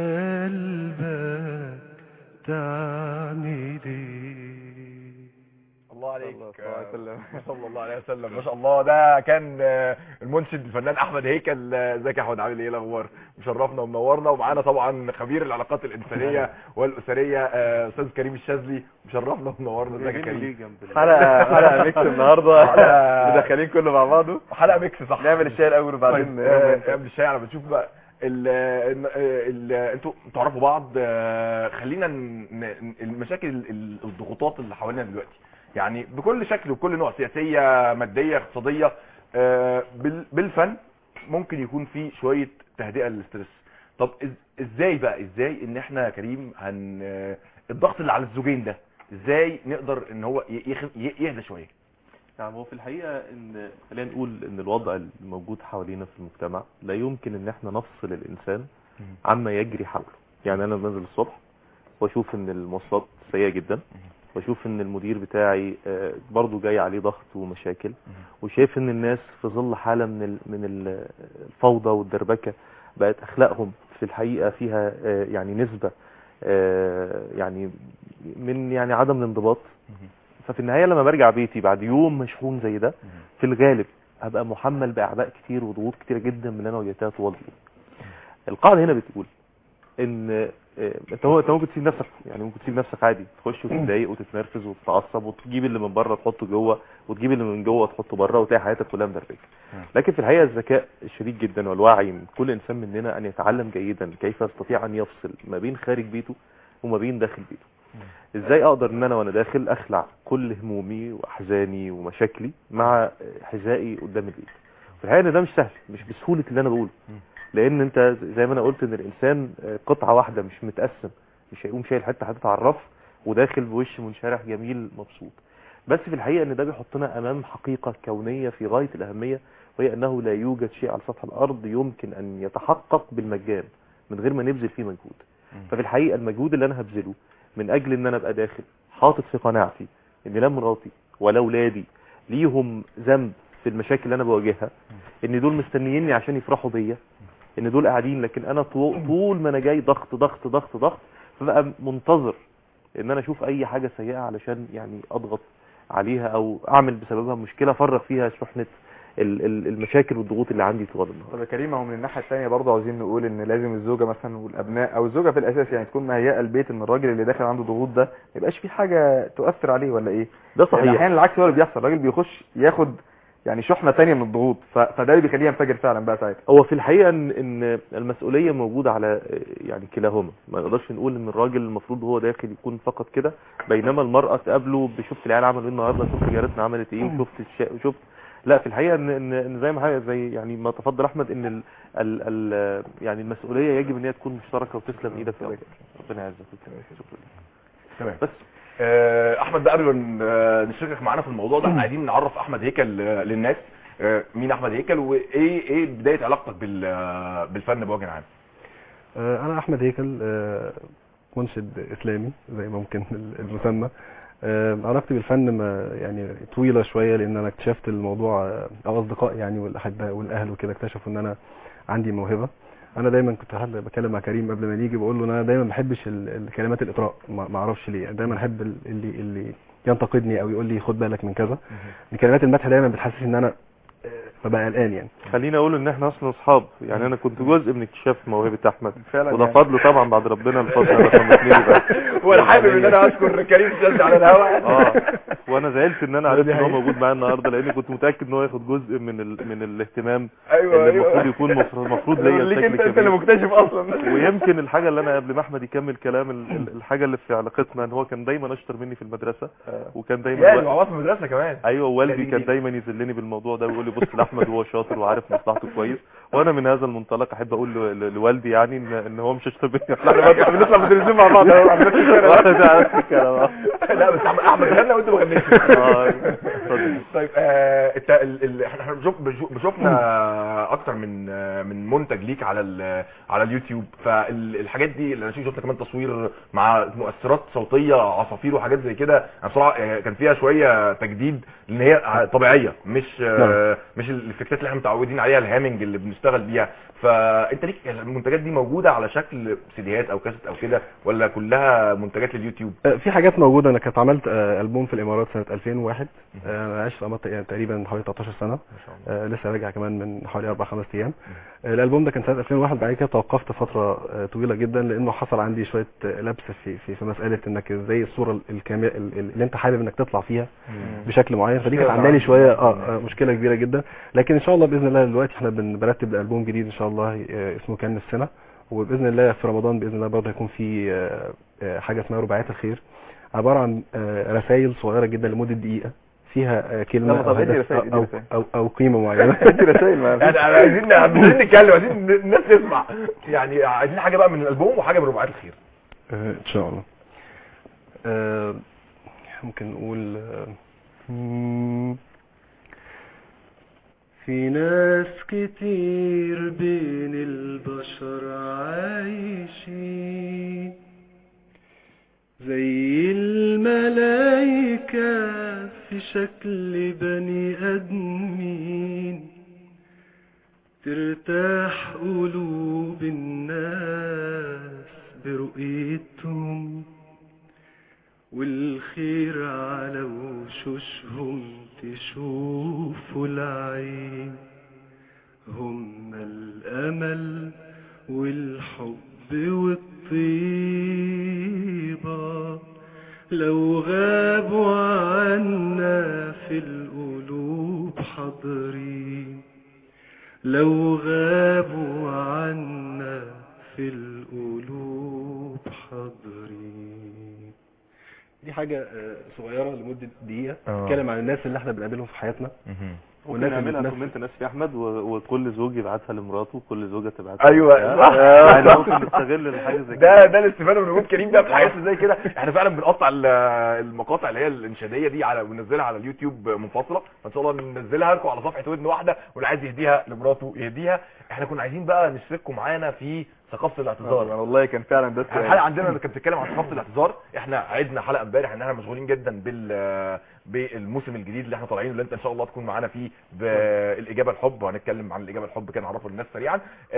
قلبك تعمل ايه الله عليك الله عليه وسلم. صلى الله عليه وسلم ما شاء الله ده كان آه، المنشد الفنان احمد هيكل آه، ازيك يا احمد عامل ايه الاخبار مشرفنا ومنورنا ومعانا طبعا خبير العلاقات الانسانيه والاسريه آه، استاذ كريم الشاذلي مشرفنا ومنورنا ازيك يا كريم حلقه حلقه ميكس النهارده حلقة- مدخلين كله مع بعضه حلقه ميكس صح نعمل الشاي الاول وبعدين طيب آه، قبل الشاي على بنشوف بقى ال ال ال انتوا تعرفوا بعض آه، خلينا ن- ن- المشاكل ال- الضغوطات اللي حوالينا دلوقتي يعني بكل شكل وكل نوع سياسيه ماديه اقتصاديه آه، بال- بالفن ممكن يكون في شويه تهدئه للاسترس طب إز- ازاي بقى ازاي ان احنا يا كريم هن الضغط اللي على الزوجين ده ازاي نقدر ان هو ي- يخ- ي- يهدى شويه يعني هو في الحقيقة ان خلينا نقول ان الوضع الموجود حوالينا في المجتمع لا يمكن ان احنا نفصل الانسان عما يجري حوله يعني انا بنزل الصبح واشوف ان المواصلات سيئة جدا واشوف ان المدير بتاعي آه، برضو جاي عليه ضغط ومشاكل وشايف ان الناس في ظل حالة من ال- من ال- الفوضى والدربكة بقت اخلاقهم في الحقيقة فيها آه، يعني نسبة آه، يعني من يعني عدم الانضباط ففي النهاية لما برجع بيتي بعد يوم مشحون زي ده في الغالب هبقى محمل بأعباء كتير وضغوط كتير جدا من اللي انا واجهتها طوال اليوم القاعدة هنا بتقول ان آه، انت هو انت ممكن تسيب نفسك يعني ممكن تسيب نفسك عادي تخش وتتضايق وتتنرفز وتتعصب وتجيب اللي من بره تحطه جوه وتجيب اللي من جوه تحطه بره وتلاقي حياتك كلها مدربكه لكن في الحقيقه الذكاء الشديد جدا والوعي من كل انسان مننا ان يتعلم جيدا كيف يستطيع ان يفصل ما بين خارج بيته وما بين داخل بيته ازاي اقدر ان انا وانا داخل اخلع كل همومي واحزاني ومشاكلي مع حذائي قدام البيت في الحقيقه ان ده مش سهل مش بسهوله اللي انا بقوله لان انت زي ما انا قلت ان الانسان قطعه واحده مش متقسم مش هيقوم شايل حته حاططها على الرف وداخل بوش منشرح جميل مبسوط بس في الحقيقه ان ده بيحطنا امام حقيقه كونيه في غايه الاهميه وهي انه لا يوجد شيء على سطح الارض يمكن ان يتحقق بالمجان من غير ما نبذل فيه مجهود ففي الحقيقه المجهود اللي انا هبذله من اجل ان انا ابقى داخل حاطط في قناعتي ان لا مراتي ولا اولادي ليهم ذنب في المشاكل اللي انا بواجهها ان دول مستنييني عشان يفرحوا بيا ان دول قاعدين لكن انا طو- طول ما انا جاي ضغط ضغط ضغط ضغط فبقى منتظر ان انا اشوف اي حاجة سيئة علشان يعني اضغط عليها او اعمل بسببها مشكلة افرغ فيها شحنة ال- ال- المشاكل والضغوط اللي عندي طوال النهار طب يا كريم هو من الناحيه الثانيه برضه عاوزين نقول ان لازم الزوجه مثلا والابناء او الزوجه في الاساس يعني تكون مهيئه البيت ان الراجل اللي داخل عنده ضغوط ده ما يبقاش فيه حاجه تؤثر عليه ولا ايه ده صحيح. لأن احيانا العكس هو اللي بيحصل الراجل بيخش ياخد يعني شحنه ثانيه من الضغوط ف- فده اللي بيخليه ينفجر فعلا بقى ساعتها هو في الحقيقة ان ان المسؤولية موجودة على يعني كلاهما ما نقدرش نقول ان الراجل المفروض هو داخل يكون فقط كده بينما المرأة تقابله بشفت العيال عملوا ايه النهارده شفت جارتنا عملت ايه وشفت الشا... شفت لا في الحقيقة ان ان إن زي ما حاجة زي يعني ما تفضل احمد ان ال... ال... ال... يعني المسؤولية يجب ان هي تكون مشتركة وتسلم ايدك في الأول. ربنا يعزك شكرا تمام بس آه، احمد بقى قبل ما ن- آه، نشاركك معانا في الموضوع ده عايزين نعرف احمد هيكل آه، للناس آه، مين احمد هيكل وايه ايه بدايه علاقتك بال آه، بالفن بوجه عام آه، انا احمد هيكل آه، منشد اسلامي زي ما ممكن المسمى آه، علاقتي بالفن ما يعني طويله شويه لان انا اكتشفت الموضوع آه، او اصدقائي يعني والاحباء والاهل وكده اكتشفوا ان انا عندي موهبه انا دايما كنت حد بكلم مع كريم قبل ما نيجي بقول له ان انا دايما ما بحبش ال- الكلمات الاطراء ما ما اعرفش ليه دايما احب ال- اللي اللي ينتقدني او يقول لي خد بالك من كذا كلمات المدح دايما بتحسسني ان انا آه، ببقى قلقان يعني خليني اقول ان احنا اصلا اصحاب يعني انا كنت جزء من اكتشاف موهبة احمد فعلا وده يعني. فضل طبعا بعد ربنا الفضل رقم اثنين يبقى وانا حابب ان انا اشكر كريم سيد على الهواء اه وانا زعلت ان انا عرفت دي ان هو حقيقة. موجود معايا النهارده لاني كنت متاكد ان هو ياخد جزء من ال... من الاهتمام ايوه اللي أيوة. المفروض يكون مفروض المفروض ليا ليك بشكل انت انت كبير. اللي مكتشف اصلا ويمكن الحاجه اللي انا قبل ما احمد يكمل كلام ال- ال- الحاجه اللي في علاقتنا ان هو كان دايما اشطر مني في المدرسه وكان دايما يعني و- مع بعض في المدرسه كمان ايوه والدي دي- كان دي- دايما يذلني بالموضوع ده ويقول لي بص لاحمد وهو شاطر وعارف مصلحته كويس وانا من هذا المنطلق احب اقول ل- ل- لوالدي يعني ان ان هو مش اشطر مني احنا بنطلع بنطلع في التلفزيون مع بعض أهو، على نفس الشارع. واحد على نفس الكلام، آه. لا بس احمد احمد غنى وانت ما غنيتش اه اتفضل. طيب آه انت ال... ال... احنا إحنا بنشوف بنشوف- بشوفنا اكتر من آه، من منتج ليك على ال... على اليوتيوب فالحاجات دي اللي انا شفنا كمان تصوير مع مؤثرات صوتيه عصافير وحاجات زي كده انا بصراحه آه، كان فيها شويه تجديد لان هي ع- طبيعيه مش آه، مش الافكتات اللي احنا متعودين عليها الهامنج اللي بنشتغل بيها فانت ليك المنتجات دي موجوده على شكل سيديهات او كاسيت او كده ولا كلها منتجات لليوتيوب آه، في حاجات موجوده انا كنت عملت آه، البوم في الامارات سنه 2001 آه، انا عشت في الامارات يعني تقريبا حوالي 13 سنه آه، لسه راجع كمان من حوالي 4 5 ايام آه، الالبوم ده كان سنه 2001 بعد كده توقفت فتره آه، طويله جدا لانه حصل عندي شويه آه، لبس في في في مساله انك ازاي الصوره الكامله اللي انت حابب انك تطلع فيها بشكل معين فدي كانت مشكلة عامله لي طبعاً. شويه اه آه، مشكله كبيره جدا لكن ان شاء الله باذن الله دلوقتي احنا بن- بنرتب البوم جديد ان شاء الله آه، اسمه كان السنه وباذن الله في رمضان باذن الله برضه هيكون في آه، آه، حاجه اسمها رباعيات الخير عباره عن رسائل صغيره جدا لمده دقيقه فيها آه، كلمه يلا او طب ادي هدف رسائل، ادي أو, رسائل. أو, او قيمه معينه ادي رسائل ما يعني عايزين عايزين نتكلم عايزين الناس تسمع يعني عايزين حاجه بقى من الالبوم وحاجه من رباعيات الخير آه، ان شاء الله آه، ممكن نقول آه، مم، في ناس كتير بين البشر عايشين زي الملايكة في شكل بني آدمين ترتاح قلوب الناس برؤيتهم والخير على وشوشهم تشوفوا العين هم الأمل والحب والطيبة لو غابوا عنا في القلوب حاضرين لو غابوا عنا في القلوب حاضرين دي حاجة آه، صغيرة لمدة دقيقة آه. تتكلم عن الناس اللي احنا بنقابلهم في حياتنا ممكن والناس اللي نعملها بتنفذ. كومنت ناس في احمد و- وكل زوج يبعتها لمراته وكل زوجه تبعتها ايوه لأختها. يعني ممكن نستغل الحاجه زي ده كده ده الاستفاده من وجود كريم ده في حياتنا زي كده احنا فعلا بنقطع ال- المقاطع اللي هي الانشاديه دي على وننزلها على اليوتيوب منفصله فان شاء الله ننزلها لكم على صفحه ودن واحده واللي عايز يهديها لمراته يهديها احنا كنا عايزين بقى نشارككم معانا في ثقافه الاعتذار والله كان فعلا ده احنا الحلقه عندنا اللي كانت بتتكلم عن ثقافه الاعتذار احنا عدنا حلقه امبارح ان احنا مشغولين جدا بال بالموسم الجديد اللي احنا طالعينه اللي انت ان شاء الله تكون معانا فيه بالاجابه الحب وهنتكلم عن الاجابه الحب كده نعرفه للناس سريعا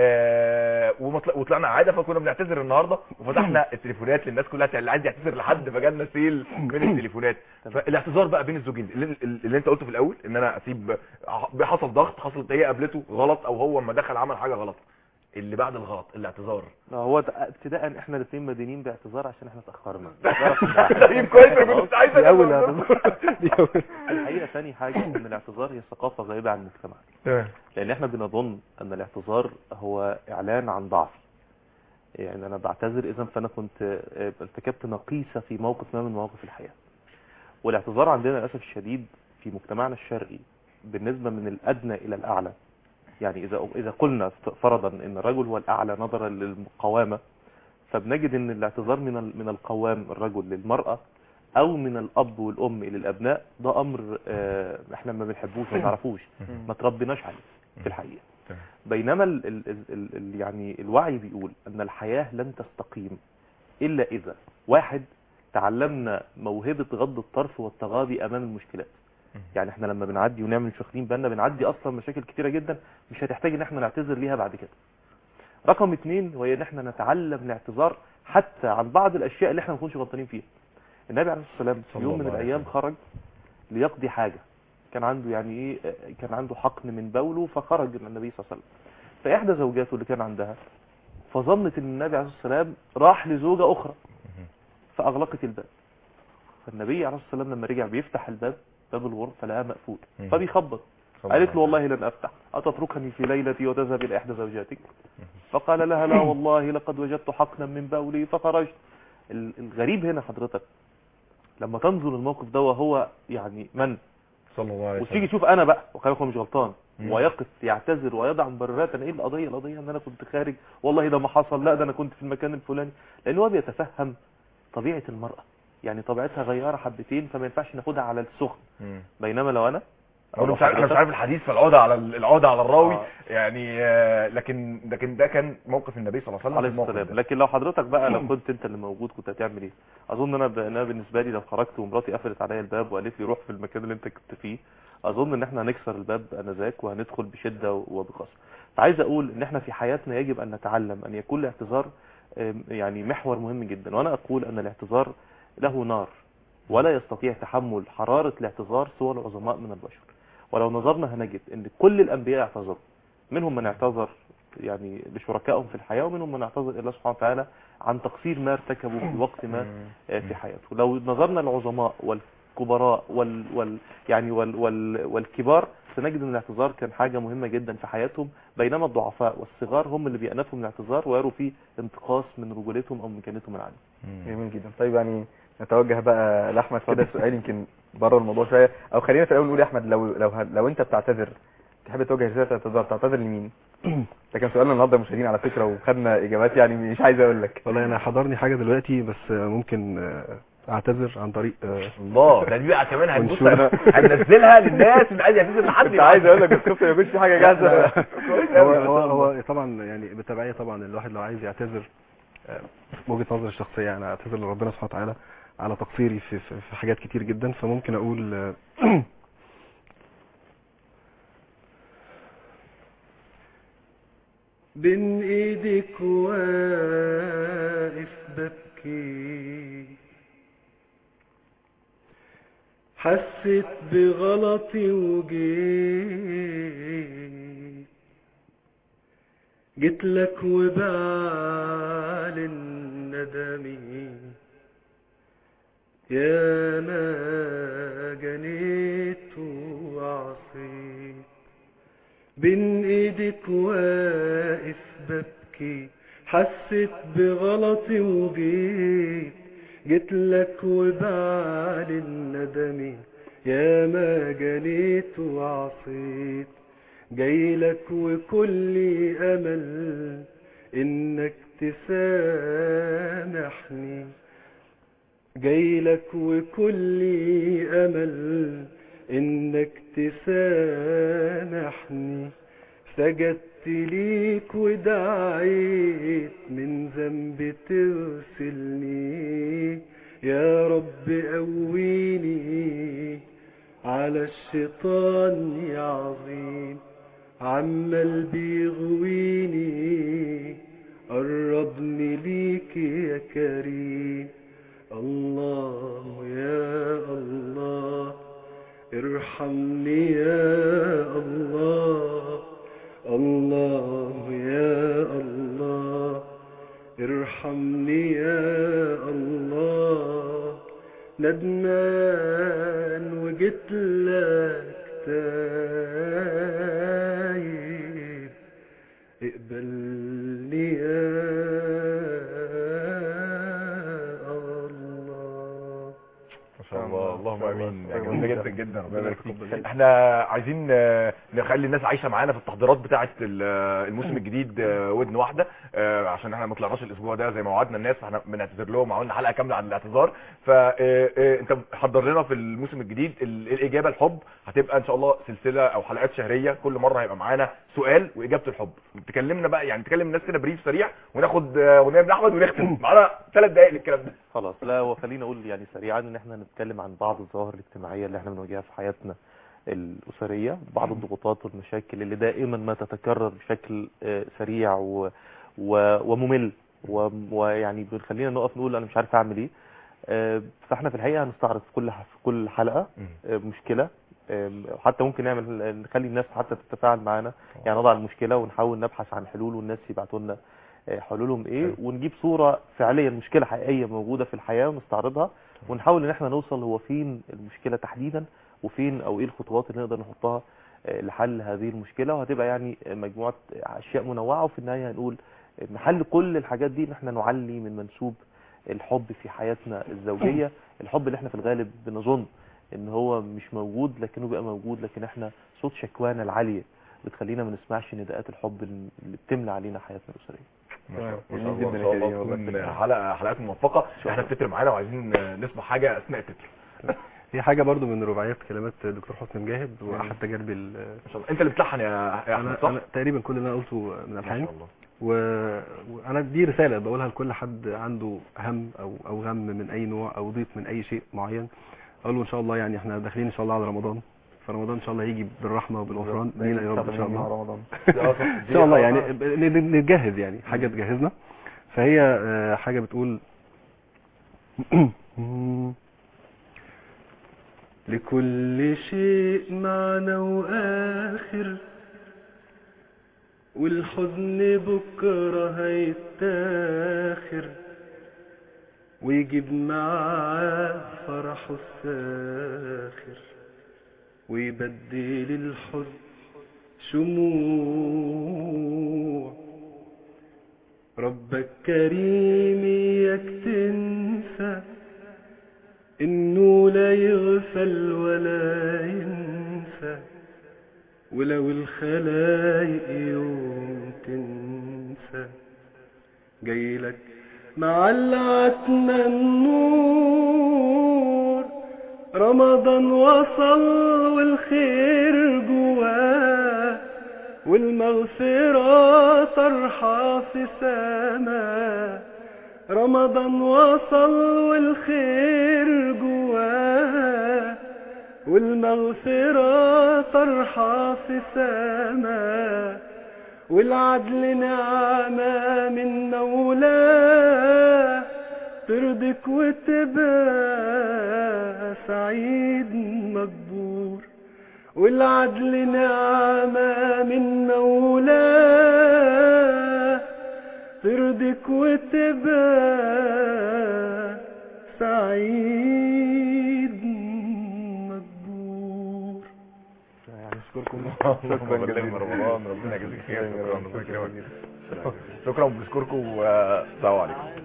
اه ومطل- وطلعنا عاده فكنا بنعتذر النهارده وفتحنا التليفونات للناس كلها اللي عايز يعتذر لحد فجالنا سيل من التليفونات فالاعتذار بقى بين الزوجين اللي, اللي انت قلته في الاول ان انا اسيب حصل ضغط حصلت هي قابلته غلط او هو لما دخل عمل حاجه غلط اللي بعد الغلط الاعتذار آه، هو ده- ابتداء احنا الاثنين مدينين باعتذار عشان احنا اتاخرنا طيب كويس انا كنت عايز دي أول أقول- دي أول الحقيقه ثاني حاجه ان الاعتذار هي ثقافه غائبه عن المجتمع تمام. لان احنا بنظن ان الاعتذار هو اعلان عن ضعف يعني انا بعتذر اذا فانا كنت آه، ارتكبت نقيصه في موقف ما من مواقف الحياه والاعتذار عندنا للاسف الشديد في مجتمعنا الشرقي بالنسبه من الادنى الى الاعلى يعني اذا اذا قلنا فرضا ان الرجل هو الاعلى نظرا للقوامه فبنجد ان الاعتذار من ال- من القوام الرجل للمراه او من الاب والام الى الابناء ده امر آه، احنا ما بنحبوش ما نعرفوش ما تربيناش عليه في الحقيقه تمام. بينما ال ال ال ال ال يعني الوعي بيقول ان الحياه لن تستقيم الا اذا واحد تعلمنا موهبه غض الطرف والتغاضي امام المشكلات يعني احنا لما بنعدي ونعمل مش واخدين بالنا بنعدي اصلا مشاكل كتيره جدا مش هتحتاج ان احنا نعتذر ليها بعد كده رقم اتنين وهي ان احنا نتعلم الاعتذار حتى عن بعض الاشياء اللي احنا ما نكونش غلطانين فيها النبي عليه الصلاه والسلام في صلى يوم من الله عليه الايام وسلم. خرج ليقضي حاجه كان عنده يعني ايه آه، كان عنده حقن من بوله فخرج من النبي صلى الله عليه وسلم فاحدى زوجاته اللي كان عندها فظنت ان النبي عليه الصلاه والسلام راح لزوجه اخرى فاغلقت الباب فالنبي عليه الصلاه والسلام لما رجع بيفتح الباب باب الغرفه لقاه مقفول مم. فبيخبط قالت له والله لن افتح اتتركني في ليلتي وتذهب الى احدى زوجاتك فقال لها لا والله لقد وجدت حقنا من بولي فخرجت ال- الغريب هنا حضرتك لما تنظر الموقف ده وهو يعني من صلى الله عليه وتيجي وسلم تشوف انا بقى وخلي هو مش غلطان مم. ويقف يعتذر ويضع مبررات انا ايه القضيه القضيه ان انا كنت خارج والله ده ما حصل لا ده انا كنت في المكان الفلاني لان هو بيتفهم طبيعه المراه يعني طبيعتها غياره حبتين فما ينفعش ناخدها على السخن مم. بينما لو انا انا مش عارف انا مش عارف الحديث فالعوده على ال- العوده على الراوي آه. يعني آه، لكن لكن ده كان موقف النبي صلى الله عليه وسلم عليه في الموقف السلام ده. لكن لو حضرتك بقى لو كنت انت اللي موجود كنت هتعمل ايه اظن انا ب... انا بالنسبه لي لو خرجت ومراتي قفلت عليا الباب وقالت لي روح في المكان اللي انت كنت فيه اظن ان احنا هنكسر الباب انذاك وهندخل بشده وبقسوه فعايز اقول ان احنا في حياتنا يجب ان نتعلم ان يكون الاعتذار آم، يعني محور مهم جدا وانا اقول ان الاعتذار له نار ولا يستطيع تحمل حراره الاعتذار سوى العظماء من البشر ولو نظرنا هنجد ان كل الانبياء اعتذروا منهم من اعتذر يعني لشركائهم في الحياة ومنهم من اعتذر إلى الله سبحانه وتعالى عن تقصير ما ارتكبوا في وقت ما آه، في حياته لو نظرنا العظماء والكبراء وال, وال يعني وال, وال والكبار سنجد ان الاعتذار كان حاجة مهمة جدا في حياتهم بينما الضعفاء والصغار هم اللي بيأنفوا من الاعتذار ويروا فيه انتقاص من رجولتهم او مكانتهم العالية جميل جدا طيب يعني نتوجه بقى لاحمد كده سؤال يمكن بره الموضوع شويه او خلينا في الاول نقول يا احمد لو لو ه- لو انت بتعتذر تحب توجه رساله اعتذار تعتذر لمين ده كان سؤالنا النهارده المشاهدين على فكره وخدنا اجابات يعني مش عايز اقول لك والله انا حضرني حاجه دلوقتي بس ممكن آه، اعتذر عن طريق آه، الله ده دي بقى كمان هنبص منشورة. هننزلها للناس اللي عايز يعتذر لحد كنت عايز اقول لك بس خفت ما يكونش في حاجه جاهزه كويس هو أوي. هو هو طبعا يعني بالتبعيه طبعا الواحد لو عايز يعتذر آه، وجهه نظري الشخصيه انا اعتذر لربنا سبحانه وتعالى على تقصيري في في في حاجات كتير جدا فممكن اقول آه، بين ايدك واقف ببكي حسيت بغلطي وجيت جيت لك وبعلن ندمي يا ما جنيت وعصيت بين ايدك واقف ببكي حسيت بغلطي وجيت جيت لك وبعلن ندمي يا ما جنيت وعصيت جاي لك وكل امل انك تسامحني جاي لك وكل امل انك تسامحني سجدت ليك ودعيت من ذنب تغسلني يا رب قويني على الشيطان يا عظيم عمال بيغويني قربني ليك يا كريم الله يا الله ارحمني يا الله الله يا الله ارحمني يا الله ندمان وجيت لك تايب اقبلني يا الله ما شاء الله اللهم شاء الله. امين الله جميله يبارك جدا فيك. جدا ربنا ربنا يبارك يكرمك. فيك احنا عايزين آه، نخلي الناس عايشه معانا في التحضيرات بتاعه ال- آه، الموسم الجديد آه، ودن واحده آه، عشان احنا ما طلعناش الاسبوع ده زي ما وعدنا الناس فاحنا بنعتذر لهم وعملنا حلقه كامله عن الاعتذار فانت حضر لنا في الموسم الجديد ال- الاجابه الحب هتبقى ان شاء الله سلسله او حلقات شهريه كل مره هيبقى معانا سؤال واجابه الحب تكلمنا بقى يعني تكلم الناس كده بريف سريع وناخد آه، اغنيه من احمد ونختم معانا ثلاث دقائق للكلام ده خلاص لا وخليني اقول يعني سريعا ان احنا نتكلم عن بعض الظواهر الاجتماعيه اللي احنا بنواجهها في حياتنا الاسريه بعض الضغوطات والمشاكل اللي دائما ما تتكرر بشكل آه، سريع و و وممل و- ويعني بنخلينا نقف نقول انا مش عارف اعمل ايه آه، فاحنا في الحقيقه هنستعرض في كل ح- في كل حلقه آه، مشكله آم، حتى ممكن نعمل نخلي الناس حتى تتفاعل معانا يعني نضع المشكله ونحاول نبحث عن حلول والناس يبعتوا لنا آه، حلولهم ايه ونجيب صوره فعليا مشكله حقيقيه موجوده في الحياه ونستعرضها ونحاول ان احنا نوصل هو فين المشكله تحديدا وفين او ايه الخطوات اللي نقدر نحطها آه، لحل هذه المشكله وهتبقى يعني مجموعه اشياء منوعه وفي النهايه هنقول ان حل كل الحاجات دي ان احنا نعلي من منسوب الحب في حياتنا الزوجيه الحب اللي احنا في الغالب بنظن ان هو مش موجود لكنه بقى موجود لكن احنا صوت شكوانا العاليه بتخلينا ما نسمعش نداءات الحب اللي بتملى علينا حياتنا الاسريه ما شاء جميل الله جدا ان يا شاء كريم الله والله. تكون حلقه حلقات موفقه احنا التتر معانا وعايزين نسمع حاجه اثناء التتر هي حاجه برضو من رباعيات كلمات دكتور حسني مجاهد واحد تجاربي ال- ما شاء الله انت اللي بتلحن يا يا احمد انا صح انا تقريبا كل اللي انا قلته من ما الحان شاء الله و... وانا دي رساله بقولها لكل حد عنده هم او او غم من اي نوع او ضيق من اي شيء معين اقول له ان شاء الله يعني احنا داخلين ان شاء الله على رمضان فرمضان ان شاء الله هيجي بالرحمه وبالغفران لينا يا رب ان شاء الله رمضان ان شاء الله يعني ب- ن- نتجهز يعني حاجه تجهزنا فهي آه، حاجه بتقول لكل شيء معنى واخر والحزن بكره هيتاخر ويجيب معاه فرحه الساخر ويبدل الحزن شموع ربك كريم اياك تنسى انه لا لا يغفل ولا ينسى ولو الخلايق يوم تنسى جايلك مع العتمة النور رمضان وصل والخير جواه والمغفرة طرحة في سما رمضان وصل والخير جواه والمغفرة طرحة في سما والعدل نعمة من مولاه ترضيك وتبقى سعيد مجبور والعدل نعمة من مولاه ترضيك وتبقى سعيد مجبور يعني اشكركم شكرا جزيلا رمضان ربنا يجزيك خير شكرا شكرا شكرا بنشكركم والسلام عليكم